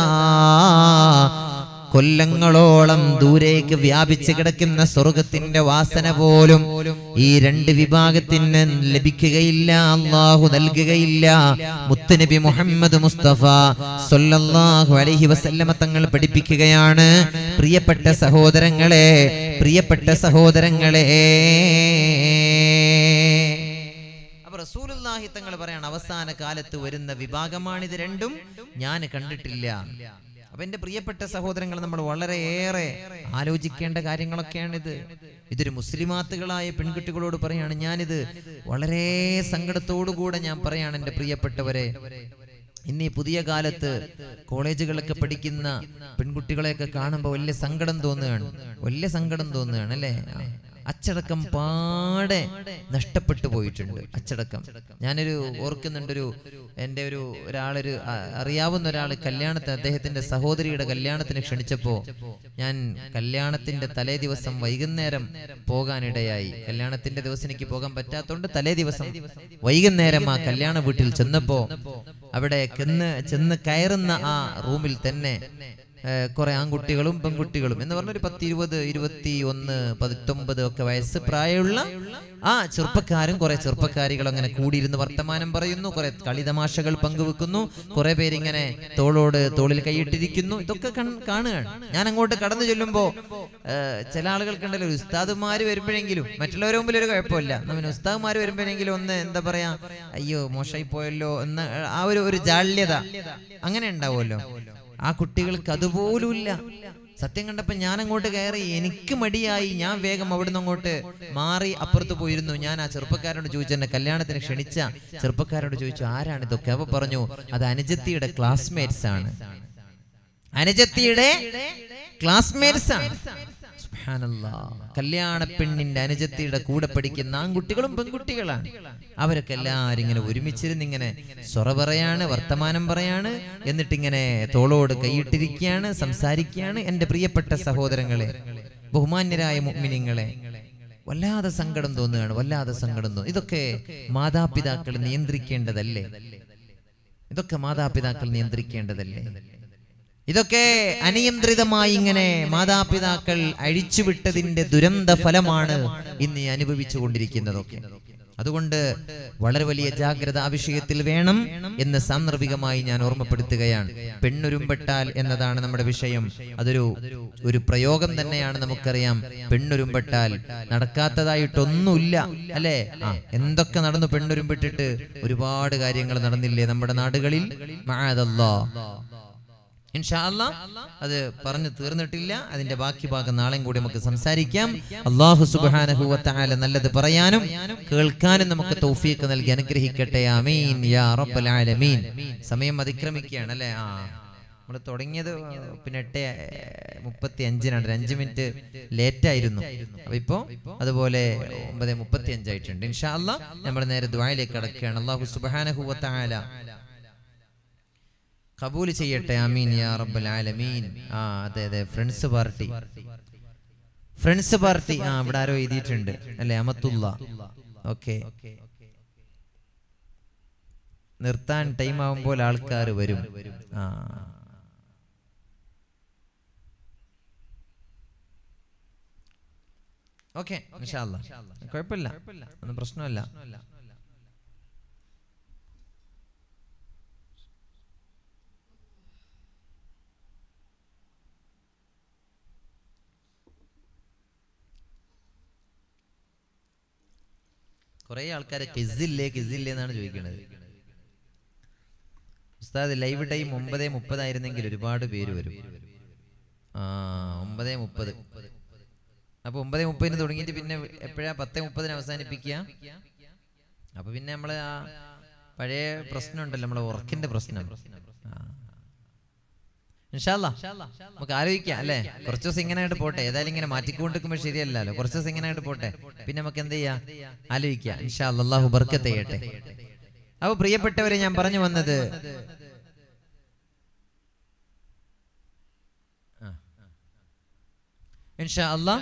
കൊല്ലങ്ങളോളം ദൂരേക്ക് വ്യാപിച്ചു കിടക്കുന്ന സ്വർഗത്തിന്റെ വാസന പോലും ഈ രണ്ട് വിഭാഗത്തിന് ലഭിക്കുകയില്ല അള്ളാഹു നൽകുകയില്ല മുത്തുനബി മുഹമ്മദ് മുസ്തഫ സൊല്ലാഹു അലൈഹി വസല്ലമ തങ്ങൾ പഠിപ്പിക്കുകയാണ് പ്രിയപ്പെട്ട സഹോദരങ്ങളെ പ്രിയപ്പെട്ട സഹോദരങ്ങളെ അപ്പൊ റസൂലുള്ളാഹി തങ്ങൾ പറയാണ് അവസാന കാലത്ത് വരുന്ന വിഭാഗമാണിത് രണ്ടും ഞാൻ കണ്ടിട്ടില്ല അപ്പൊ എന്റെ പ്രിയപ്പെട്ട സഹോദരങ്ങൾ നമ്മൾ വളരെയേറെ ആലോചിക്കേണ്ട കാര്യങ്ങളൊക്കെയാണിത് ഇതൊരു മുസ്ലിമാത്തുകളായ പെൺകുട്ടികളോട് പറയാണ് ഞാനിത് വളരെ സങ്കടത്തോടുകൂടെ ഞാൻ പറയാണ് എൻ്റെ പ്രിയപ്പെട്ടവരെ ഇന്ന് ഈ പുതിയ കാലത്ത് കോളേജുകളൊക്കെ പഠിക്കുന്ന പെൺകുട്ടികളെയൊക്കെ കാണുമ്പോൾ വലിയ സങ്കടം തോന്നുകയാണ് വലിയ സങ്കടം തോന്നുകയാണ് അല്ലേ ആ. അച്ചടക്കം പാടെ നഷ്ടപ്പെട്ടു പോയിട്ടുണ്ട് അച്ചടക്കം ഞാനൊരു ഓർക്കുന്നുണ്ട് ഒരു എൻ്റെ ഒരു ഒരാളൊരു അ- അറിയാവുന്ന ഒരാൾ കല്യാണത്തിന് അദ്ദേഹത്തിന്റെ സഹോദരിയുടെ കല്യാണത്തിന് ക്ഷണിച്ചപ്പോ ഞാൻ കല്യാണത്തിന്റെ തലേ ദിവസം വൈകുന്നേരം പോകാനിടയായി കല്യാണത്തിന്റെ ദിവസം എനിക്ക് പോകാൻ പറ്റാത്തതുകൊണ്ട് തലേ ദിവസം വൈകുന്നേരം ആ കല്യാണ വീട്ടിൽ ചെന്നപ്പോ അവിടെ ചെന്ന് ചെന്ന് കയറുന്ന ആ റൂമിൽ തന്നെ ഏഹ് കുറെ ആൺകുട്ടികളും പെൺകുട്ടികളും എന്ന് പറഞ്ഞ ഒരു പത്ത് ഇരുപത് ഇരുപത്തി ഒന്ന് പത്തൊമ്പത് ഒക്കെ വയസ്സ് പ്രായമുള്ള ആ ചെറുപ്പക്കാരും കുറെ ചെറുപ്പക്കാരികൾ അങ്ങനെ കൂടിയിരുന്ന് വർത്തമാനം പറയുന്നു കുറെ കളിതമാശകൾ പങ്കുവെക്കുന്നു കുറെ പേരിങ്ങനെ തോളോട് തോളിൽ കൈയിട്ടിരിക്കുന്നു ഇതൊക്കെ കൺ- കാണുകയാണ് ഞാൻ അങ്ങോട്ട് കടന്നു ചെല്ലുമ്പോ ഏഹ് ചില ആളുകൾക്കുണ്ടല്ലോ ഒരു ഉസ്താദുമാര് വരുമ്പോഴെങ്കിലും മറ്റുള്ളവരുടെ മുമ്പിൽ ഒരു കുഴപ്പമില്ല നമ്മന് ഉസ്താദുമാര് വരുമ്പോഴെങ്കിലും ഒന്ന് എന്താ പറയാ അയ്യോ മോശമായി പോയല്ലോ എന്ന ആ ഒരു ഒരു ജാള്യത അങ്ങനെ ഉണ്ടാവുമല്ലോ ആ കുട്ടികൾക്ക് അതുപോലുമില്ല സത്യം കണ്ടപ്പോ ഞാൻ അങ്ങോട്ട് കയറി എനിക്ക് മടിയായി ഞാൻ വേഗം അവിടുന്ന് അങ്ങോട്ട് മാറി അപ്പുറത്ത് പോയിരുന്നു ഞാൻ ആ ചെറുപ്പക്കാരോട് ചോദിച്ചു എന്നെ കല്യാണത്തിന് ക്ഷണിച്ച ചെറുപ്പക്കാരോട് ചോദിച്ചു ആരാണ് ഇതൊക്കെ അവ പറഞ്ഞു അത് അനുജത്തിയുടെ ക്ലാസ്മേറ്റ്സ് ആണ് അനുജത്തിയുടെ ക്ലാസ്മേറ്റ്സ് ആണ് സുബ്ഹാനല്ലാ കല്യാണ പെണ്ണിന്റെ അനുജത്തിയുടെ കൂടെ പഠിക്കുന്ന ആൺകുട്ടികളും പെൺകുട്ടികളാണ് അവരൊക്കെ എല്ലാവരും ഇങ്ങനെ ഒരുമിച്ചിരുന്ന് ഇങ്ങനെ സൊറ പറയാണ് വർത്തമാനം പറയാണ് എന്നിട്ട് ഇങ്ങനെ തോളോട് കൈയിട്ടിരിക്കുകയാണ് സംസാരിക്കുകയാണ് എൻ്റെ പ്രിയപ്പെട്ട സഹോദരങ്ങളെ ബഹുമാന്യരായ മുഅ്മിനീങ്ങളെ വല്ലാതെ സങ്കടം തോന്നുകയാണ് വല്ലാതെ സങ്കടം തോന്നുന്നു ഇതൊക്കെ മാതാപിതാക്കൾ നിയന്ത്രിക്കേണ്ടതല്ലേ ഇതൊക്കെ മാതാപിതാക്കൾ നിയന്ത്രിക്കേണ്ടതല്ലേ ഇതൊക്കെ അനിയന്ത്രിതമായി ഇങ്ങനെ മാതാപിതാക്കൾ അഴിച്ചുവിട്ടതിന്റെ ദുരന്ത ഫലമാണ് ഇന്ന് ഈ അനുഭവിച്ചു കൊണ്ടിരിക്കുന്നതൊക്കെ അതുകൊണ്ട് വളരെ വലിയ ജാഗ്രത ആ വിഷയത്തിൽ വേണം എന്ന് സാന്ദർഭികമായി ഞാൻ ഓർമ്മപ്പെടുത്തുകയാണ് പെണ്ണുരുമ്പെട്ടാൽ എന്നതാണ് നമ്മുടെ വിഷയം അതൊരു ഒരു പ്രയോഗം തന്നെയാണ് നമുക്കറിയാം പെണ്ണുരുമ്പെട്ടാൽ നടക്കാത്തതായിട്ടൊന്നുമില്ല അല്ലേ ആ എന്തൊക്കെ നടന്നു പെണ്ണുരുമ്പിട്ടിട്ട് ഒരുപാട് കാര്യങ്ങൾ നടന്നില്ലേ നമ്മുടെ നാടുകളിൽ മഅദല്ലാ ഇൻഷാ അല്ലാ അത് പറഞ്ഞു തീർന്നിട്ടില്ല അതിന്റെ ബാക്കി ഭാഗം നാളെയും കൂടി നമുക്ക് സംസാരിക്കാം അള്ളാഹു സുബ്ഹാനഹു വ തആല നല്ലത് പറയാനും കേൾക്കാനും നമുക്ക് തൗഫീഖ് നൽകി അനുഗ്രഹിക്കട്ടെ ആമീൻ യാ റബ്ബൽ ആലമീൻ സമയം അതിക്രമിക്കുകയാണ് അല്ലേ ആ നമ്മൾ തുടങ്ങിയത് പിന്നെ എട്ട് മുപ്പത്തി അഞ്ചിനാണ് ഒരു അഞ്ച് മിനിറ്റ് ലേറ്റ് ആയിരുന്നു അപ്പൊ ഇപ്പോ അതുപോലെ ഒമ്പത് മുപ്പത്തി അഞ്ചായിട്ടുണ്ട് ഇൻഷാ അല്ലാ നമ്മൾ നേരെ ദ്വായിലേക്ക് കടക്കുകയാണ് അള്ളാഹു സുബ്ഹാനഹു വ തആല കബൂൽ ചെയ്യട്ടെ അമീൻ യാ റബ്ബൽ ആലമീൻ ആ അതെ അതെ ഫ്രണ്ട്സ് പാർട്ടി ഫ്രണ്ട്സ് പാർട്ടി ആ ഇവിടെ ആരോ എഴുതിയിട്ടുണ്ട് അല്ലെ അമത്തുള്ള ഓക്കെ നിർത്താൻ ടൈം ആവുമ്പോൾ ആൾക്കാർ വരും ആ ഓക്കെ കുഴപ്പമില്ല ഒന്നും പ്രശ്നമല്ല കുറെ ആൾക്കാരെ കിസില്ലേ കിസില്ലേ എന്നാണ് ചോദിക്കുന്നത് ഉസ്താദ് ലൈവ് ടൈം ഒമ്പതേ മുപ്പതായിരുന്നെങ്കിൽ ഒരുപാട് പേര് വരും ആ ഒമ്പതേ മുപ്പത് അപ്പൊ ഒമ്പതേ മുപ്പതിന് തുടങ്ങിയിട്ട് പിന്നെ എപ്പോഴാ പത്തേ മുപ്പതിന് അവസാനിപ്പിക്കുക അപ്പൊ പിന്നെ നമ്മള് ആ പഴയ പ്രശ്നമുണ്ടല്ലോ നമ്മളെ ഉറക്കിന്റെ പ്രശ്നം ആ. ഇൻഷാല്ലാ നമുക്ക് ആലോചിക്കാം അല്ലേ കുറച്ച് ദിവസം ഇങ്ങനെ ആയിട്ട് പോട്ടെ ഏതായാലും ഇങ്ങനെ മാറ്റിക്കൊണ്ടിരിക്കുമ്പോൾ ശരിയല്ലല്ലോ കുറച്ച് ദിവസം ഇങ്ങനെ ആയിട്ട് പോട്ടെ പിന്നെ നമുക്ക് എന്ത് ചെയ്യാം ആലോചിക്കാം ഇൻഷാല്ലാ അള്ളാഹു ബർക്കത്ത് ചെയ്യട്ടെ അപ്പൊ പ്രിയപ്പെട്ടവരെ ഞാൻ പറഞ്ഞു വന്നത് ആ. ഇൻഷാ അല്ലാ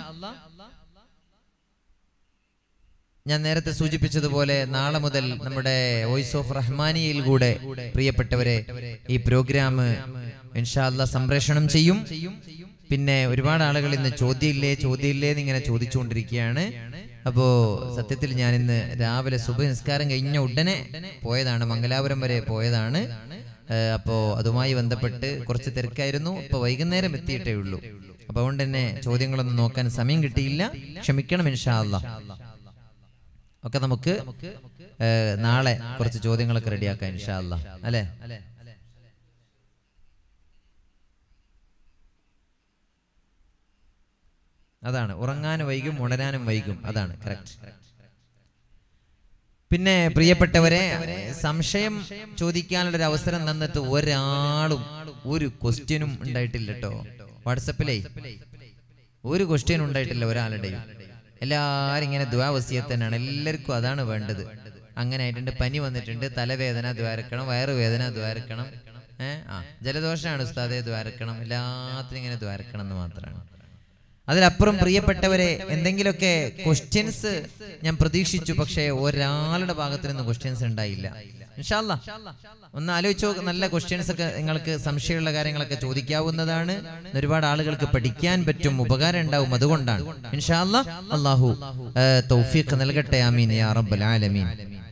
ഞാൻ നേരത്തെ സൂചിപ്പിച്ചതുപോലെ നാളെ മുതൽ നമ്മുടെ വോയിസ് ഓഫ് റഹ്മാനിയിൽ കൂടെ പ്രിയപ്പെട്ടവരെ ഈ പ്രോഗ്രാം ഇൻഷാല്ല സംപ്രേഷണം ചെയ്യും പിന്നെ ഒരുപാട് ആളുകൾ ഇന്ന് ചോദ്യമില്ലേ ചോദ്യമില്ലേ എന്ന് ഇങ്ങനെ ചോദിച്ചുകൊണ്ടിരിക്കുകയാണ് അപ്പോ സത്യത്തിൽ ഞാൻ ഇന്ന് രാവിലെ സുബ നിസ്കാരം കഴിഞ്ഞ ഉടനെ പോയതാണ് മംഗലാപുരം വരെ പോയതാണ് ഏഹ് അപ്പോ അതുമായി ബന്ധപ്പെട്ട് കുറച്ച് തിരക്കായിരുന്നു ഇപ്പൊ വൈകുന്നേരം എത്തിയിട്ടേ ഉള്ളൂ അപ്പൊ അതുകൊണ്ട് തന്നെ ചോദ്യങ്ങളൊന്നും നോക്കാൻ സമയം കിട്ടിയില്ല ക്ഷമിക്കണം ഇൻഷാ അല്ലാ ഒക്കെ നമുക്ക് ഏഹ്, നാളെ കുറച്ച് ചോദ്യങ്ങളൊക്കെ റെഡിയാക്കാം ഇൻഷാ അല്ലാ അല്ലേ അതാണ് ഉറങ്ങാനും വൈകും ഉണരാനും വൈകും അതാണ് കറക്റ്റ് പിന്നെ പ്രിയപ്പെട്ടവരെ സംശയം ചോദിക്കാനുള്ള ഒരു അവസരം തന്നിട്ട് ഒരാളും ഒരു ക്വസ്റ്റ്യനും ഉണ്ടായിട്ടില്ല കേട്ടോ വാട്സപ്പിലേ ഒരു ക്വസ്റ്റ്യൻ ഉണ്ടായിട്ടില്ല ഒരാളുടെയും എല്ലാവരും ഇങ്ങനെ ദ്വാവസ്യത്ത് തന്നെയാണ് എല്ലാവർക്കും അതാണ് വേണ്ടത് അങ്ങനെ ആയിട്ടുണ്ട് പനി വന്നിട്ടുണ്ട് തലവേദന ദ്വാരക്കണം വയറുവേദന ദ്വാരക്കണം ഏഹ് ആ ജലദോഷമാണ് ഉസ്താദെ ദ്വാരക്കണം എല്ലാത്തിനും ഇങ്ങനെ ദ്വാരക്കണം എന്ന് മാത്രമാണ് അതിലപ്പുറം പ്രിയപ്പെട്ടവരെ എന്തെങ്കിലുമൊക്കെ ക്വസ്റ്റ്യൻസ് ഞാൻ പ്രതീക്ഷിച്ചു പക്ഷേ ഒരാളുടെ ഭാഗത്ത് നിന്ന് ക്വസ്റ്റ്യൻസ് ഉണ്ടായില്ല ഇൻഷാല്ല ഒന്ന് ആലോചിച്ചോ നല്ല ക്വസ്റ്റ്യൻസ് ഒക്കെ നിങ്ങൾക്ക് സംശയമുള്ള കാര്യങ്ങളൊക്കെ ചോദിക്കാവുന്നതാണ് ഒരുപാട് ആളുകൾക്ക് പഠിക്കാൻ പറ്റും ഉപകാരം ഉണ്ടാവും അതുകൊണ്ടാണ് ഇൻഷാല്ല അള്ളാഹു ഏഹ്, തൗഫീഖ് നൽകട്ടെ ആമീൻ യാ റബ്ബൽ ആലമീൻ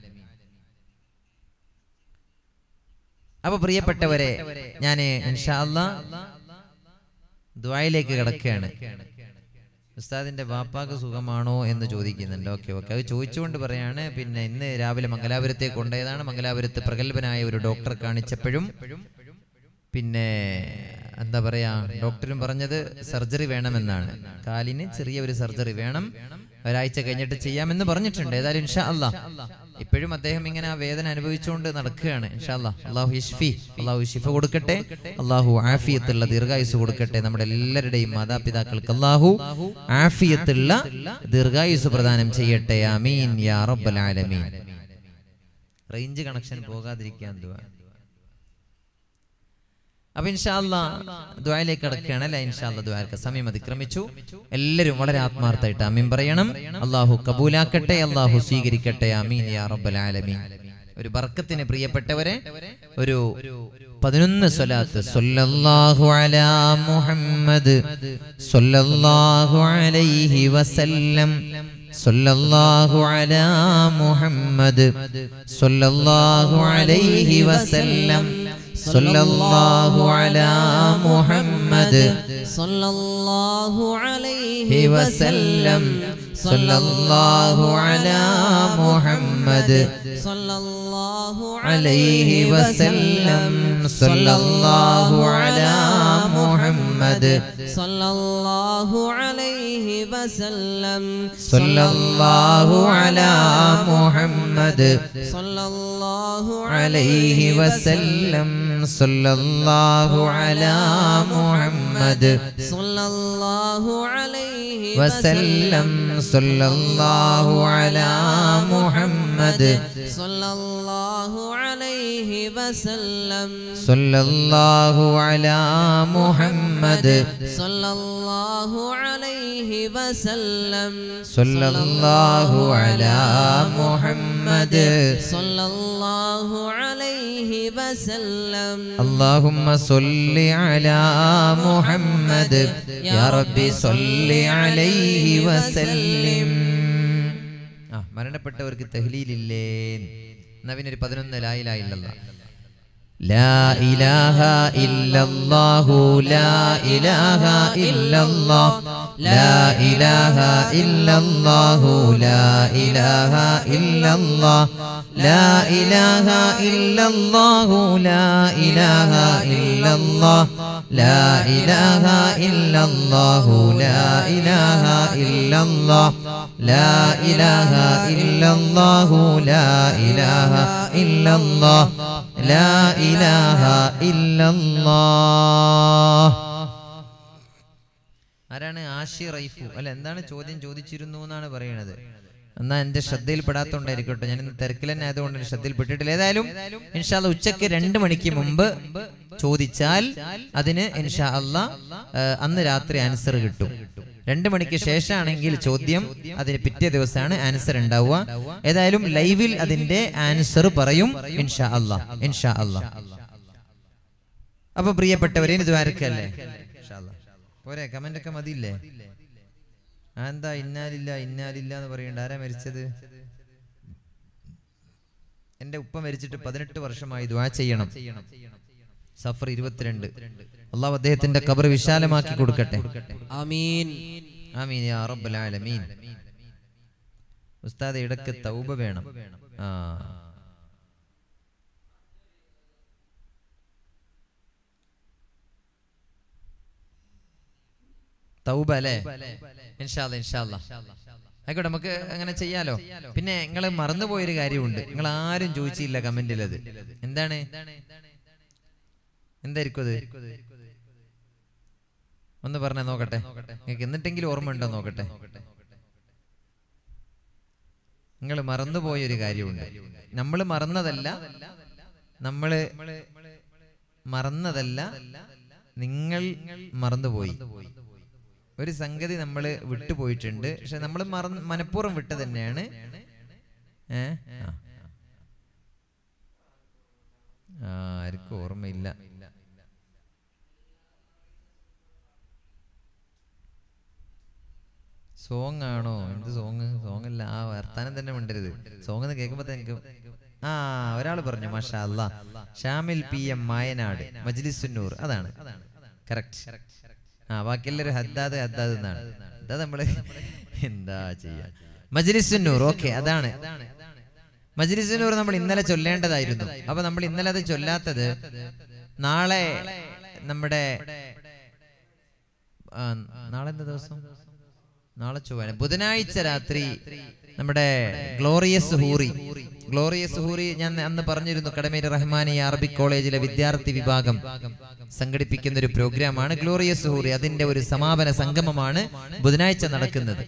അപ്പൊ പ്രിയപ്പെട്ടവരെ ഞാൻ ഇൻഷാല്ല ദ്വായിലേക്ക് കിടക്കുകയാണ് ഉസ്താദിന്റെ ബാപ്പാക്ക് സുഖമാണോ എന്ന് ചോദിക്കുന്നുണ്ട് ഓക്കെ ഓക്കെ അത് ചോദിച്ചുകൊണ്ട് പറയാണ് പിന്നെ ഇന്ന് രാവിലെ മംഗലാപുരത്തേക്ക് കൊണ്ടുപോയതാണ് മംഗലാപുരത്ത് പ്രഗത്ഭനായ ഒരു ഡോക്ടറെ കാണിച്ചപ്പോഴും പിന്നെ എന്താ പറയാ ഡോക്ടറും പറഞ്ഞത് സർജറി വേണമെന്നാണ് കാലിന് ചെറിയ ഒരു സർജറി വേണം ഒരാഴ്ച കഴിഞ്ഞിട്ട് ചെയ്യാമെന്ന് പറഞ്ഞിട്ടുണ്ട് ഏതായാലും ഇൻഷാ അല്ലാ ഇപ്പോഴും അദ്ദേഹം ഇങ്ങനെ ആ വേദന അനുഭവിച്ചുകൊണ്ട് നടക്കുകയാണ് ഇൻഷാല്ലാ അള്ളാഹു ഇഷ്ഫി അള്ളാഹു ഷിഫ കൊടുക്കട്ടെ അള്ളാഹു ആഫിയത്തുള്ള ദീർഘായുസ് കൊടുക്കട്ടെ നമ്മുടെ എല്ലാവരുടെയും മാതാപിതാക്കൾക്ക് അള്ളാഹു ആഫിയത്തുള്ള ദീർഘായുസ് പ്രദാനം ചെയ്യട്ടെ ആമീൻ യാ റബ്ബൽ ആലമീൻ റേഞ്ച് കണക്ഷൻ പോകാതിരിക്കാൻ ദുആ അപ്പൊ ഇൻഷാല്ല ദ്വായിലേക്ക് കടക്കുകയാണ് അല്ലെ ഇൻഷാല്ല ദ്വാരക്ക സമയം അതിക്രമിച്ചു എല്ലാവരും വളരെ ആത്മാർത്ഥമായിട്ട് അമീൻ പറയണം അള്ളാഹു കബൂലാക്കട്ടെ അള്ളാഹു സ്വീകരിക്കട്ടെ അമീൻ യാ റബ്ബൽ ആലമീൻ ഒരു ബർക്കത്തിന് പ്രിയപ്പെട്ടവരെ ഒരു പതിനൊന്ന് സ്വലാത്ത് സല്ലല്ലാഹു അലാ മുഹമ്മദ് സല്ലല്ലാഹു അലൈഹി വസല്ലം സല്ലല്ലാഹു അലാ മുഹമ്മദ് സല്ലല്ലാഹു അലൈഹി വസല്ലം സല്ലല്ലാഹു അലാ മുഹമ്മദ് صلى الله عليه വസല്ലം സല്ലല്ലാഹു അലാ മുഹമ്മദ് صلى الله عليه وسلم صلى الله على محمد صلى الله عليه وسلم صلى الله على محمد صلى الله عليه وسلم صلى الله على محمد صلى الله عليه وسلم صلى الله على محمد صلى الله عليه وسلم صلى الله على محمد صلى الله عليه وسلم صلى الله على محمد صلى الله عليه وسلم اللهم صل على محمد يا ربي صل عليه وسلم ആ മരണപ്പെട്ടവർക്ക് തഹ്ലീലില്ലേ എന്നാ പിന്നെ ഒരു പതിനൊന്ന് ലായിലായില്ലല്ല لا إله إلا الله لا إله إلا الله لا إله إلا الله لا إله إلا الله لا إله إلا الله لا إله إلا الله لا إله إلا الله لا إله إلا الله لا إله إلا الله لا إله إلا الله لا إله إلا الله ആരാണ് ആഷി റൈഫു അല്ല എന്താണ് ചോദ്യം ചോദിച്ചിരുന്നു എന്നാണ് പറയുന്നത് എന്നാ എന്റെ ശ്രദ്ധയിൽപ്പെടാത്തോണ്ടായിരിക്കട്ടെ ഞാൻ ഇന്ന് തിരക്കിൽ തന്നെ ആയതുകൊണ്ട് എൻ്റെ ശ്രദ്ധയിൽപ്പെട്ടിട്ടില്ല ഏതായാലും ഇൻഷാല്ല ഉച്ചക്ക് രണ്ട് മണിക്ക് മുമ്പ് ചോദിച്ചാൽ അതിന് ഇൻഷാ അല്ല അന്ന് രാത്രി ആൻസർ കിട്ടും രണ്ട് മണിക്ക് ശേഷമാണെങ്കിൽ ചോദ്യം അതിന് പിറ്റേ ദിവസമാണ് ആൻസർ ഉണ്ടാവുക ഏതായാലും ലൈവിൽ അതിന്റെ ആൻസർ പറയും ഇൻഷാ അല്ല ഇൻഷാ അല്ല അപ്പൊ പ്രിയപ്പെട്ടവരെ ഇത് ആർക്കല്ലേ പോരെ കമന്റ് ഒക്കെ മതിയില്ലേ ആ എന്താ ഇന്നാലില്ല ഇന്നാലില്ല എന്ന് പറയണ്ട ആരാ മരിച്ചത് എന്റെ ഉപ്പ മരിച്ചിട്ട് പതിനെട്ട് വർഷമായി ദ്വാ ചെയ്യണം സഫർ ഇരുപത്തിരണ്ട് അള്ളാഹു അദ്ദേഹത്തിന്റെ കബർ വിശാലമാക്കി കൊടുക്കട്ടെ آمين ആമീൻ യാ റബ്ബൽ ആലമീൻ ഉസ്താദ് ഇടക്ക് തൗബ വേണം ആ തൗബ അല്ലേ ഇൻഷാല്ല ഇൻഷാല്ല ആയിക്കോട്ടെ നമുക്ക് അങ്ങനെ ചെയ്യാലോ പിന്നെ നിങ്ങൾ മറന്നുപോയൊരു കാര്യമുണ്ട് നിങ്ങൾ ആരും ചോദിച്ചില്ല കമന്റിൽ അത് എന്താണ് എന്തായിരിക്കും അത് ഒന്ന് പറഞ്ഞേ നോക്കട്ടെ നിങ്ങൾക്ക് എന്നിട്ടെങ്കിലും ഓർമ്മ ഉണ്ടോ നോക്കട്ടെ നിങ്ങൾ മറന്നുപോയൊരു കാര്യമുണ്ട് നമ്മൾ മറന്നതല്ല നമ്മള് മറന്നതല്ല നിങ്ങൾ മറന്നുപോയി ഒരു സംഗതി നമ്മൾ വിട്ടുപോയിട്ടുണ്ട് പക്ഷെ നമ്മൾ മറന്ന് മനഃപൂർവ്വം വിട്ട തന്നെയാണ് ഏ ആ. ആ ആർക്കും ഓർമ്മയില്ല സോങ് ആണോ എന്ത് സോങ് സോങ് അല്ല ആ വർത്താനം തന്നെ മിണ്ടരുത് സോങ് എന്ന് കേൾക്കുമ്പോ എനിക്ക് ആ ഒരാൾ പറഞ്ഞു മാഷാ അല്ലാ ഷാമിൽ പി എം മായനാട് മജ്ലിസുന്നൂർ അതാണ് കറക്റ്റ് ആ ബാക്കിയെല്ലാവരും ഹദ്ദാദ് ഹദ്ദാദ് എന്നാണ് ഹദ്ദാദ് നമ്മള് എന്താ ചെയ്യാ മജ്ലിസുന്നൂർ ഓക്കെ അതാണ് മജ്ലിസുന്നൂർ നമ്മൾ ഇന്നലെ ചൊല്ലേണ്ടതായിരുന്നു അപ്പൊ നമ്മൾ ഇന്നലെ അത് ചൊല്ലാത്തത് നാളെ നമ്മുടെ ആ, നാളെ എന്താ ദിവസം നാളെ ചൊവ്വ ബുധനാഴ്ച രാത്രി നമ്മുടെ ഗ്ലോറിയസ് ഹൂറി ഗ്ലോറിയസ് ഹൂറി ഞാൻ അന്ന് പറഞ്ഞിരുന്നു കടമേരി റഹ്മാനി അറബിക് കോളേജിലെ വിദ്യാർത്ഥി വിഭാഗം സംഘടിപ്പിക്കുന്ന ഒരു പ്രോഗ്രാമാണ് ഗ്ലോറിയസ് ഹൂറി അതിന്റെ ഒരു സമാപന സംഗമമാണ് ബുധനാഴ്ച നടക്കുന്നത്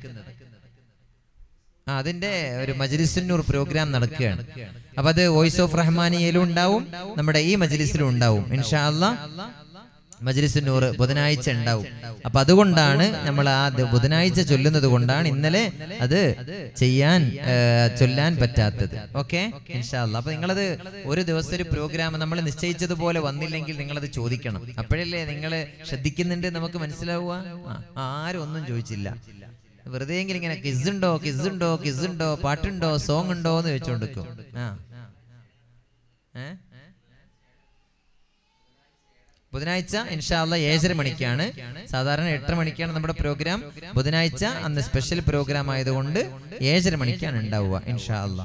ആ അതിന്റെ ഒരു മജ്ലിസുന്നൂർ പ്രോഗ്രാം നടക്കുകയാണ് അപ്പൊ അത് വോയിസ് ഓഫ് റഹ്മാനിയയിലും ഉണ്ടാവും നമ്മുടെ ഈ മജ്ലിസിലും ഉണ്ടാവും ഇൻഷാ അല്ലാ മജ്ലിസുന്നൂർ ബുധനാഴ്ച ഉണ്ടാവും അപ്പൊ അതുകൊണ്ടാണ് നമ്മൾ ആ ദ- ബുധനാഴ്ച ചൊല്ലുന്നത് കൊണ്ടാണ് ഇന്നലെ അത് ചെയ്യാൻ ഏ, ചൊല്ലാൻ പറ്റാത്തത് ഓക്കെ ഇൻഷാല്ല അപ്പൊ നിങ്ങളത് ഒരു ദിവസം ഒരു പ്രോഗ്രാം നമ്മൾ നിശ്ചയിച്ചതുപോലെ വന്നില്ലെങ്കിൽ നിങ്ങളത് ചോദിക്കണം അപ്പോഴല്ലേ നിങ്ങൾ ശ്രദ്ധിക്കുന്നുണ്ട് നമുക്ക് മനസ്സിലാവുക ആ, ആരും ഒന്നും ചോദിച്ചില്ല വെറുതെ എങ്കിലും ഇങ്ങനെ കിസ് ഉണ്ടോ കിസ് ഉണ്ടോ കിസ് ഉണ്ടോ പാട്ടുണ്ടോ സോങ് ഉണ്ടോ എന്ന് ചോദിച്ചോണ്ടിരിക്കും ആ ഏ ബുധനാഴ്ച ഇൻഷാല്ല ഏഴര മണിക്കാണ് സാധാരണ എട്ടര മണിക്കാണ് നമ്മുടെ പ്രോഗ്രാം ബുധനാഴ്ച അന്ന് സ്പെഷ്യൽ പ്രോഗ്രാം ആയതുകൊണ്ട് ഏഴര മണിക്കാണ് ഉണ്ടാവുക ഇൻഷാ അല്ല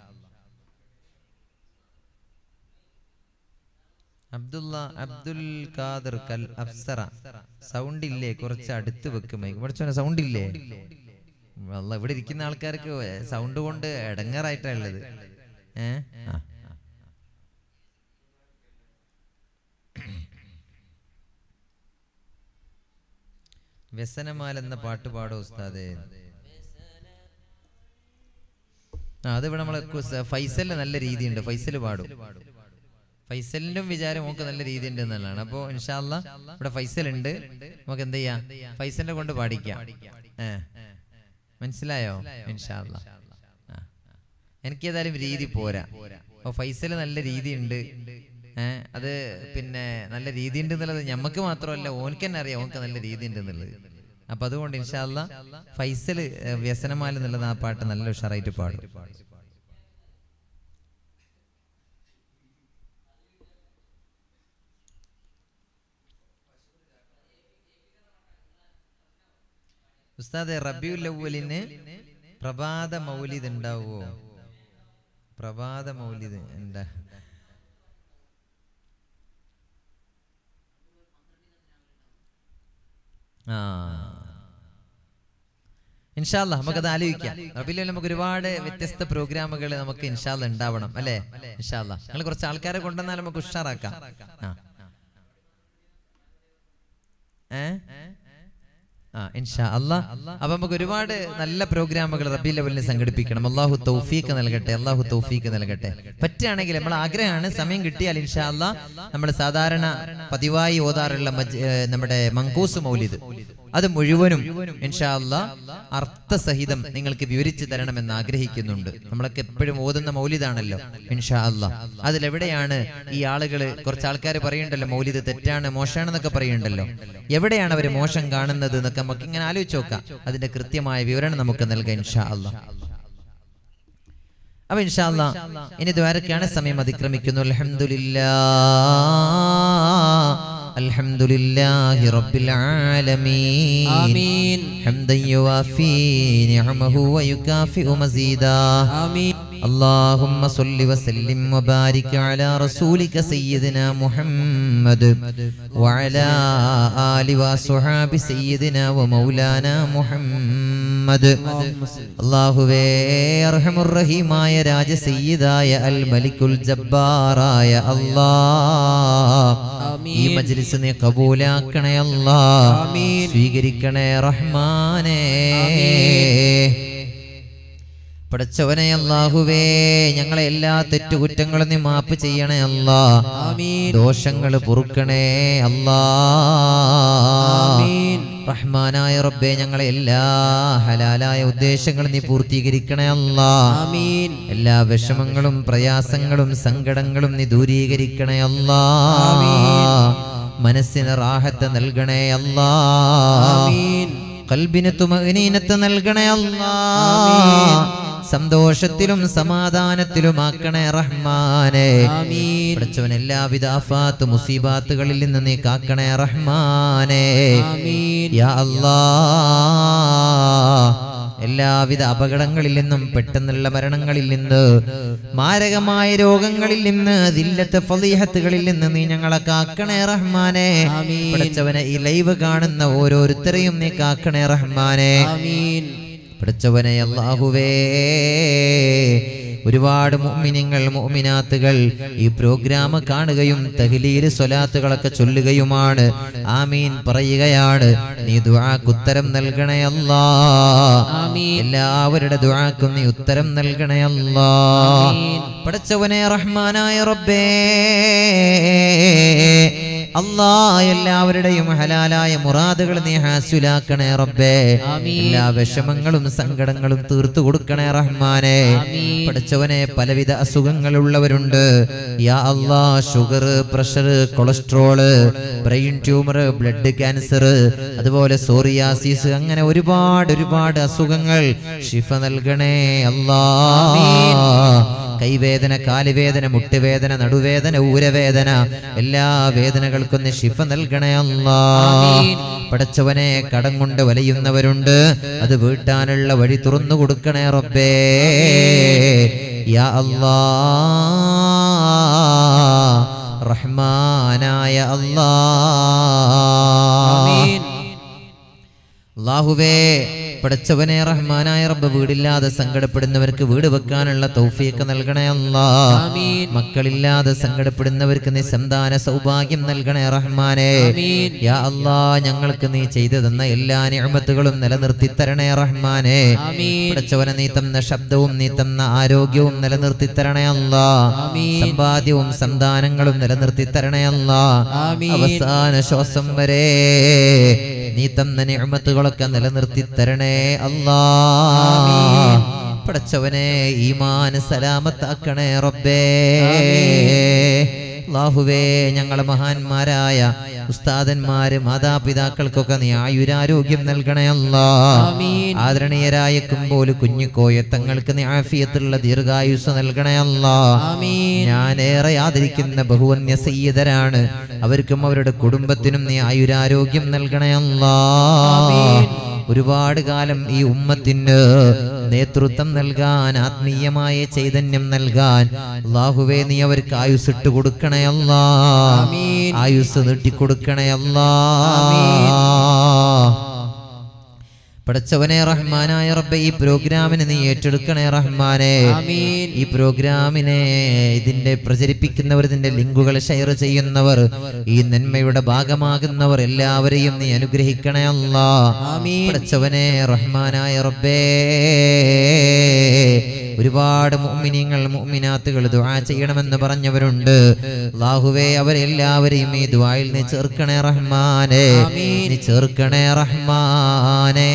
അബ്ദുള്ള അബ്ദുൽ ഖാദർ കൽ അഫ്സറ സൗണ്ട് ഇല്ലേ കുറച്ച് അടുത്ത് വെക്കുമേ ഇവിടെ സൗണ്ട് ഇല്ലേ അല്ല ഇവിടെ ഇരിക്കുന്ന ആൾക്കാർക്ക് സൗണ്ട് കൊണ്ട് ഇടങ്ങാറായിട്ടാ ഉള്ളത് ഏ ആ വ്യസനമാൽ എന്ന പാട്ട് പാടോ ഉസ്താദേ ആ അത് ഇവിടെ നമ്മളെ കുസ്- ഫൈസലിന് നല്ല രീതിയുണ്ട് ഫൈസൽ പാടും ഫൈസലിനും വിചാരം നമുക്ക് നല്ല രീതി ഉണ്ട് എന്നുള്ളതാണ് അപ്പോ ഇൻഷാല്ല ഇവിടെ ഫൈസൽ ഉണ്ട് നമുക്ക് എന്ത് ചെയ്യാം ഫൈസലിനെ കൊണ്ട് പാടിക്കാം ഏ മനസ്സിലായോ ഇൻഷാല്ല ആ. എനിക്ക് ഏതായാലും രീതി പോരാ അപ്പൊ ഫൈസൽ നല്ല രീതി ഉണ്ട് ഏഹ് അത് പിന്നെ നല്ല രീതി ഉണ്ട് എന്നുള്ളത് ഞമ്മക്ക് മാത്രമല്ല ഓനക്ക് തന്നെ അറിയാം ഓനക്ക് നല്ല രീതി ഉണ്ട് എന്നുള്ളത് അപ്പൊ അതുകൊണ്ട് ഇൻഷാല്ല ഫൈസൽ ഏഹ്, വ്യസനമാല എന്നുള്ളത് ആ പാട്ട് നല്ല ഉഷാറായിട്ട് പാടും ഉസ്താദെ റബിയുൽ അവലിന് പ്രഭാത മൗലിദ് ഉണ്ടാവുമോ പ്രഭാത മൗലിദ് എന്താ ആ ഇൻഷാല്ല നമുക്കത് ആലോചിക്കാം റബിയിൽ നമുക്ക് ഒരുപാട് വ്യത്യസ്ത പ്രോഗ്രാമുകൾ നമുക്ക് ഇൻഷാല്ല ഉണ്ടാവണം അല്ലേ ഇൻഷാല്ല നിങ്ങൾ കുറച്ച് ആൾക്കാരെ കൊണ്ടുവന്നാൽ നമുക്ക് ഉഷാറാക്കാം ആ ഏ ആ ഇൻഷാ അല്ലാ അപ്പൊ നമുക്ക് ഒരുപാട് നല്ല പ്രോഗ്രാമുകൾ റബി ലെവലിന് സംഘടിപ്പിക്കണം അള്ളാഹു തൗഫീക്ക് നൽകട്ടെ അള്ളാഹു തൗഫീക്ക് നൽകട്ടെ പറ്റുകയാണെങ്കിൽ നമ്മൾ ആഗ്രഹമാണ് സമയം കിട്ടിയാൽ ഇൻഷാ അല്ലാ നമ്മൾ സാധാരണ പതിവായി ഓതാറുള്ള മജ്- ഏ, നമ്മുടെ മങ്കൂസ് മൗലിദ് അത് മുഴുവനും ഇൻഷാ അല്ലാ അർത്ഥസഹിതം നിങ്ങൾക്ക് വിവരിച്ചു തരണമെന്ന് ആഗ്രഹിക്കുന്നുണ്ട് നമ്മളൊക്കെ എപ്പോഴും ഓതുന്ന മൗലിദാണല്ലോ ഇൻഷാ അല്ലാ അതിലെവിടെയാണ് ഈ ആളുകൾ കുറച്ച് ആൾക്കാർ പറയുന്നുണ്ടല്ലോ മൗലിദ് തെറ്റാണ് മോശമാണെന്നൊക്കെ പറയുന്നുണ്ടല്ലോ എവിടെയാണ് അവർ മോശം കാണുന്നത് എന്നൊക്കെ നമുക്ക് ഇങ്ങനെ ആലോചിച്ച് നോക്കാം അതിന്റെ കൃത്യമായ വിവരണം നമുക്ക് നൽകാം ഇൻഷാ അല്ലാ അപ്പൊ ഇൻഷാല്ല ഇനി ദ്വാരക്കാണ് സമയം അതിക്രമിക്കുന്നു അൽഹംദുലില്ലാ അൽഹംദുലില്ലാഹി റബ്ബിൽ ആലമീൻ آمين حمدا يوافي نعمه ويكافئ مزيدا آمين اللهم صل وسلم وبارك على رسولك سيدنا محمد وعلى آل وصحاب سيدنا ومولانا محمد അള്ളാഹുവേ അർഹമുറഹീമായ രാജസയ്യിദായ അൽ മലിക്കുൽ ജബ്ബാറായ അല്ലാ ഈ മജ്ലിസ് നീ കബൂലാക്കണേ അല്ലാ സ്വീകരിക്കണേ റഹ്മാനേ പടച്ചവനെ അല്ലാഹുവേ ഞങ്ങളെ എല്ലാ തെറ്റുകുറ്റങ്ങളും നീ മാപ്പ് ചെയ്യണേ അല്ലാ ദോഷങ്ങൾ പൊറുക്കണേ അല്ലാ റഹ്മാനായ റബ്ബേ ഞങ്ങളെ എല്ലാ ഹലാലായ ഉദ്ദേശങ്ങളും നീ പൂർത്തീകരിക്കണേ അല്ലാ آمين എല്ലാ വിഷമങ്ങളും പ്രയാസങ്ങളും സങ്കടങ്ങളും നീ ദൂരീകരിക്കണേ അല്ലാ മനസ്സിന് റാഹത്ത് നൽകണേ അല്ലാ آمين കൽബിന് തുമനീനത്ത് നൽകണേ അല്ലാ സന്തോഷത്തിലും സമാധാനത്തിലുമാക്കണേ റഹ്മാനെ آمين പഠിച്ചവൻ എല്ലാവിധ ആഫാത്ത് മുസീബാത്തുകളിൽ നിന്ന് നീ കാക്കണേ റഹ്മാനെ آمين യാ അല്ലാ എല്ലാവിധ അപകടങ്ങളിൽ നിന്നും പെട്ടെന്നുള്ള മരണങ്ങളിൽ നിന്ന് മാരകമായ രോഗങ്ങളിൽ നിന്ന് ദില്ലത്തെ ഫലീഹത്തുകളിൽ നിന്ന് നീ ഞങ്ങളെ കാക്കണേ റഹ്മാനെ പഠിച്ചവനെ ഈ ലൈവ് കാണുന്ന ഓരോരുത്തരെയും നീ കാക്കണേ റഹ്മാനെ آمين പഠിച്ചവനെ അല്ലാഹുവേ ഒരുപാട് മുഅ്മിനീങ്ങൾ മുഅ്മിനാത്തുകൾ ഈ പ്രോഗ്രാം കാണുകയും തഹ്ലീൽ സ്വലാത്തുകളൊക്കെ ചൊല്ലുകയുമാണ് ആമീൻ പറയുകയാണ് നീ ദുആക്ക് ഉത്തരം നൽകണേ അല്ലാ ആമീൻ. എല്ലാവരുടെ ദുആക്കും നീ ഉത്തരം നൽകണേ അല്ലാ ആമീൻ. പടച്ചവനെ റഹ്മാനായ റബ്ബേ അല്ലാ എല്ലാവരുടെയും ഹലാലായ മുറാദുകൾ നീ ഹാസുലാക്കണേ റബ്ബേ ആമീൻ. എല്ലാ വിഷമങ്ങളും സങ്കടങ്ങളും തീർത്തു കൊടുക്കണേ റഹ്മാനെ ആമീൻ. പഠിച്ചവനെ പലവിധ അസുഖങ്ങളുള്ളവരുണ്ട് യാ അല്ലാ sugar pressure cholesterol brain tumour blood cancer അതുപോലെ സോറിയാസിസ് അങ്ങനെ ഒരുപാട് ഒരുപാട് അസുഖങ്ങൾ ഷിഫ നൽകണേ അല്ലാ കൈവേദന കാലുവേദന മുട്ടുവേദന നടുവേദന ഊരവേദന എല്ലാ വേദനകൾക്കും നീ ശിഫ നൽകണേ അല്ലാ ആമീൻ. പടച്ചവനെ കടം കൊണ്ട് വലയുന്നവരുണ്ട് അത് വീട്ടാനുള്ള വഴി തുറന്നു കൊടുക്കണേ റബ്ബേ യാ അല്ലാ റഹ്മാനായ അല്ലാ ആമീൻ. അള്ളാഹുവേ പടച്ചവനെ റഹ്മാനായ റബ്ബ് വീടില്ലാതെ സങ്കടപ്പെടുന്നവർക്ക് വീട് വെക്കാനുള്ള തൗഫീഖ് നൽകണേ അല്ലാ ആമീൻ. മക്കളില്ലാതെ സങ്കടപ്പെടുന്നവർക്ക് നീ സന്താന സൗഭാഗ്യം നൽകണേ റഹ്മാനെ ആമീൻ. യാ അല്ലാ ഞങ്ങൾക്ക് നീ ചെയ്തു തന്ന എല്ലാ നിഅമത്തുകളും നിലനിർത്തി തരണേ റഹ്മാനെ ആമീൻ. പടച്ചവനെ നീ തന്ന ശബ്ദവും നീ തന്ന ആരോഗ്യവും നിലനിർത്തി തരണേ അല്ലാ ആമീൻ. സമ്പാദ്യവും സന്താനങ്ങളും നിലനിർത്തി തരണേ അല്ലാ ആമീൻ. അവസാന ശ്വാസം വരെ നീ തന്ന നിഅമത്തുകളൊക്കെ നിലനിർത്തി തരണേ അല്ലാ ആമീൻ. പടച്ചവനെ ഈമാൻ സലാമത്താക്കണേ റബ്ബേ ആമീൻ. അല്ലാഹുവേ ഞങ്ങളെ മഹാന്മാരായ ഉസ്താദന്മാര് മാതാപിതാക്കൾക്കൊക്കെ നീ ആയുരാരോഗ്യം നൽകണേ അല്ലാ ആമീൻ. ആദരണീയരായ കുമ്പോല് കുഞ്ഞിക്കോയ തങ്ങൾക്ക് നീ ആഫിയത്തുള്ള ദീർഘായുസ് നൽകണേ അല്ലാ ആമീൻ. ഞാനേറെ ആദരിക്കുന്ന ബഹുവന്യ സയ്യിദരാണ് അവർക്കും അവരുടെ കുടുംബത്തിനും നീ ആയുരാരോഗ്യം നൽകണേ അല്ലാ ആമീൻ. ഒരുപാട് കാലം ഈ ഉമ്മത്തിന് നേതൃത്വം നൽകാൻ ആത്മീയമായ ചൈതന്യം നൽകാൻ അള്ളാഹുവേ നീ അവർക്ക് ആയുസ് ഇട്ട് കൊടുക്കണേ അല്ലാ ആമീൻ. ആയുസ് നീട്ടിക്കൊടുക്കണേ അല്ലാ പടച്ചവനെ റഹ്മാനായ റബ്ബെ ഈ പ്രോഗ്രാമിനെ നീ ഏറ്റെടുക്കണേ റഹ്മാനെ ആമീൻ. ഈ പ്രോഗ്രാമിനെ ഇതിന്റെ പ്രചരിപ്പിക്കുന്നവർ ഇതിന്റെ ലിങ്കുകൾ ഷെയർ ചെയ്യുന്നവർ ഈ നന്മയുടെ ഭാഗമാകുന്നവർ എല്ലാവരെയും നീ അനുഗ്രഹിക്കണേ അല്ലാ ആമീൻ. പടച്ചവനെ റഹ്മാനായ റബ്ബേ ഒരുപാട് മുഅ്മിനീങ്ങൾ മുഅ്മിനാത്തുകൾ ദുആ ചെയ്യണമെന്ന് പറഞ്ഞവരുണ്ട് അല്ലാഹുവേ അവരെല്ലാവരെയും ഈ ദുആയിൽ നീ ചേർക്കണേ റഹ്മാനെ ആമീൻ. നീ ചേർക്കണേ റഹ്മാനെ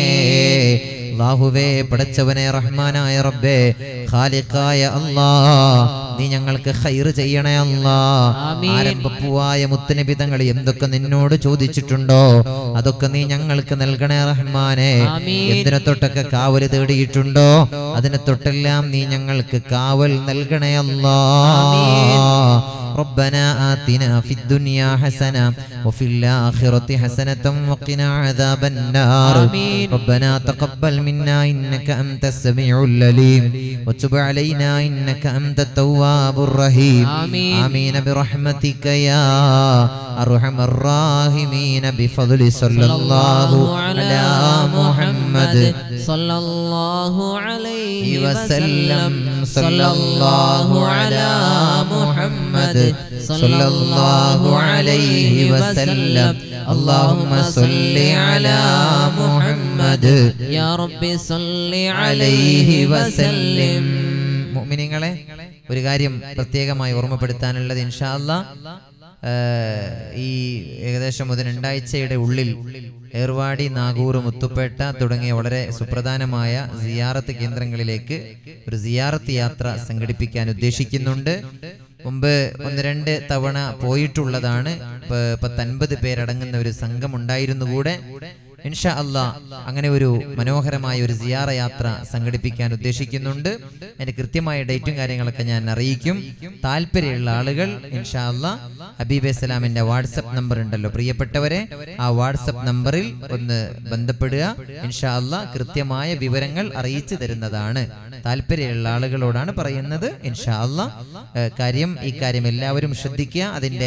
അല്ലാഹുവേ പടച്ചവനെ റഹ്മാനായ റബ്ബേ ഖാലിഖായ അല്ലാ നീ ഞങ്ങൾക്ക് ഖൈർ ചെയ്യണേ അല്ലാ ആമീൻ. ആരംഭപ്പൂവായ മുത്തനബി തങ്ങൾ എന്തൊക്കെ നിന്നോട് ചോദിച്ചിട്ടുണ്ടോ അതൊക്കെ നീ ഞങ്ങൾക്ക് നൽകണേ റഹ്മാനെ ആമീൻ. എന്തിനെ തൊട്ടൊക്കെ കാവല് തേടിയിട്ടുണ്ടോ അതിനെ തൊട്ടെല്ലാം നീ ഞങ്ങൾക്ക് കാവൽ നൽകണേ അല്ലാ ആമീൻ. ربنا آتنا في الدنيا حسنة وفي الآخرة حسنة وقنا عذاب النار آمين. ربنا تقبل منا إنك أنت السميع العليم وتب علينا إنك أنت التواب الرحيم آمين. آمين برحمتك يا أرحم الراحمين بفضل صلى الله على محمد صلى الله عليه وسلم وسلم صلى الله على محمد صلى الله عليه وسلم اللهم صل على محمد يا رب صل عليه عليه وسلم وسلم മുഅ്മിനീങ്ങളെ ഒരു കാര്യം പ്രത്യേകമായി ഓർമ്മപ്പെടുത്താനുള്ളത് ഇൻഷാ അല്ലാ ഏഹ്, ഈ ഏകദേശം ഒരു രണ്ടാഴ്ചയുടെ ഉള്ളിൽ ഏർവാടി നാഗൂർ മുത്തുപേട്ട തുടങ്ങിയ വളരെ സുപ്രധാനമായ സിയാറത്ത് കേന്ദ്രങ്ങളിലേക്ക് ഒരു സിയാറത്ത് യാത്ര സംഘടിപ്പിക്കാൻ ഉദ്ദേശിക്കുന്നുണ്ട് മുമ്പ് ഒന്ന് രണ്ട് തവണ പോയിട്ടുള്ളതാണ് പ- പത്തൻപത് പേരടങ്ങുന്ന ഒരു സംഘം ഉണ്ടായിരുന്നു കൂടെ ഇൻഷാ അല്ലാ അങ്ങനെ ഒരു മനോഹരമായ ഒരു സിയാറ യാത്ര സംഘടിപ്പിക്കാൻ ഉദ്ദേശിക്കുന്നുണ്ട് അതിന്റെ കൃത്യമായ ഡേറ്റും കാര്യങ്ങളൊക്കെ ഞാൻ അറിയിക്കും താല്പര്യമുള്ള ആളുകൾ ഇൻഷാ അല്ലാ ഹബീബ് ഇസ്ലാമിന്റെ വാട്സപ്പ് നമ്പർ ഉണ്ടല്ലോ പ്രിയപ്പെട്ടവരെ ആ വാട്സപ്പ് നമ്പറിൽ ഒന്ന് ബന്ധപ്പെടുക ഇൻഷാ അല്ലാ കൃത്യമായ വിവരങ്ങൾ അറിയിച്ചു തരുന്നതാണ് താല്പര്യമുള്ള ആളുകളോടാണ് പറയുന്നത് ഇൻഷാ അല്ലാ ഏഹ് കാര്യം ഈ കാര്യം എല്ലാവരും ശ്രദ്ധിക്കുക അതിന്റെ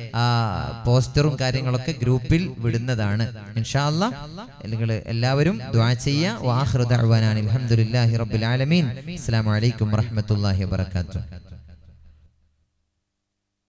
ആ പോസ്റ്ററും കാര്യങ്ങളൊക്കെ ഗ്രൂപ്പിൽ വിടുന്നതാണ് ഇൻഷാല്ല നിങ്ങൾ എല്ലാവരും ദ്വാ ചെയ്യുക വാഹൃദ അൽഹംദുലില്ലാഹി റബ്ബിൽ ആലമീൻ അസ്സലാമു അലൈക്കും വറഹ്മത്തുള്ളാഹി വബറകാതുഹു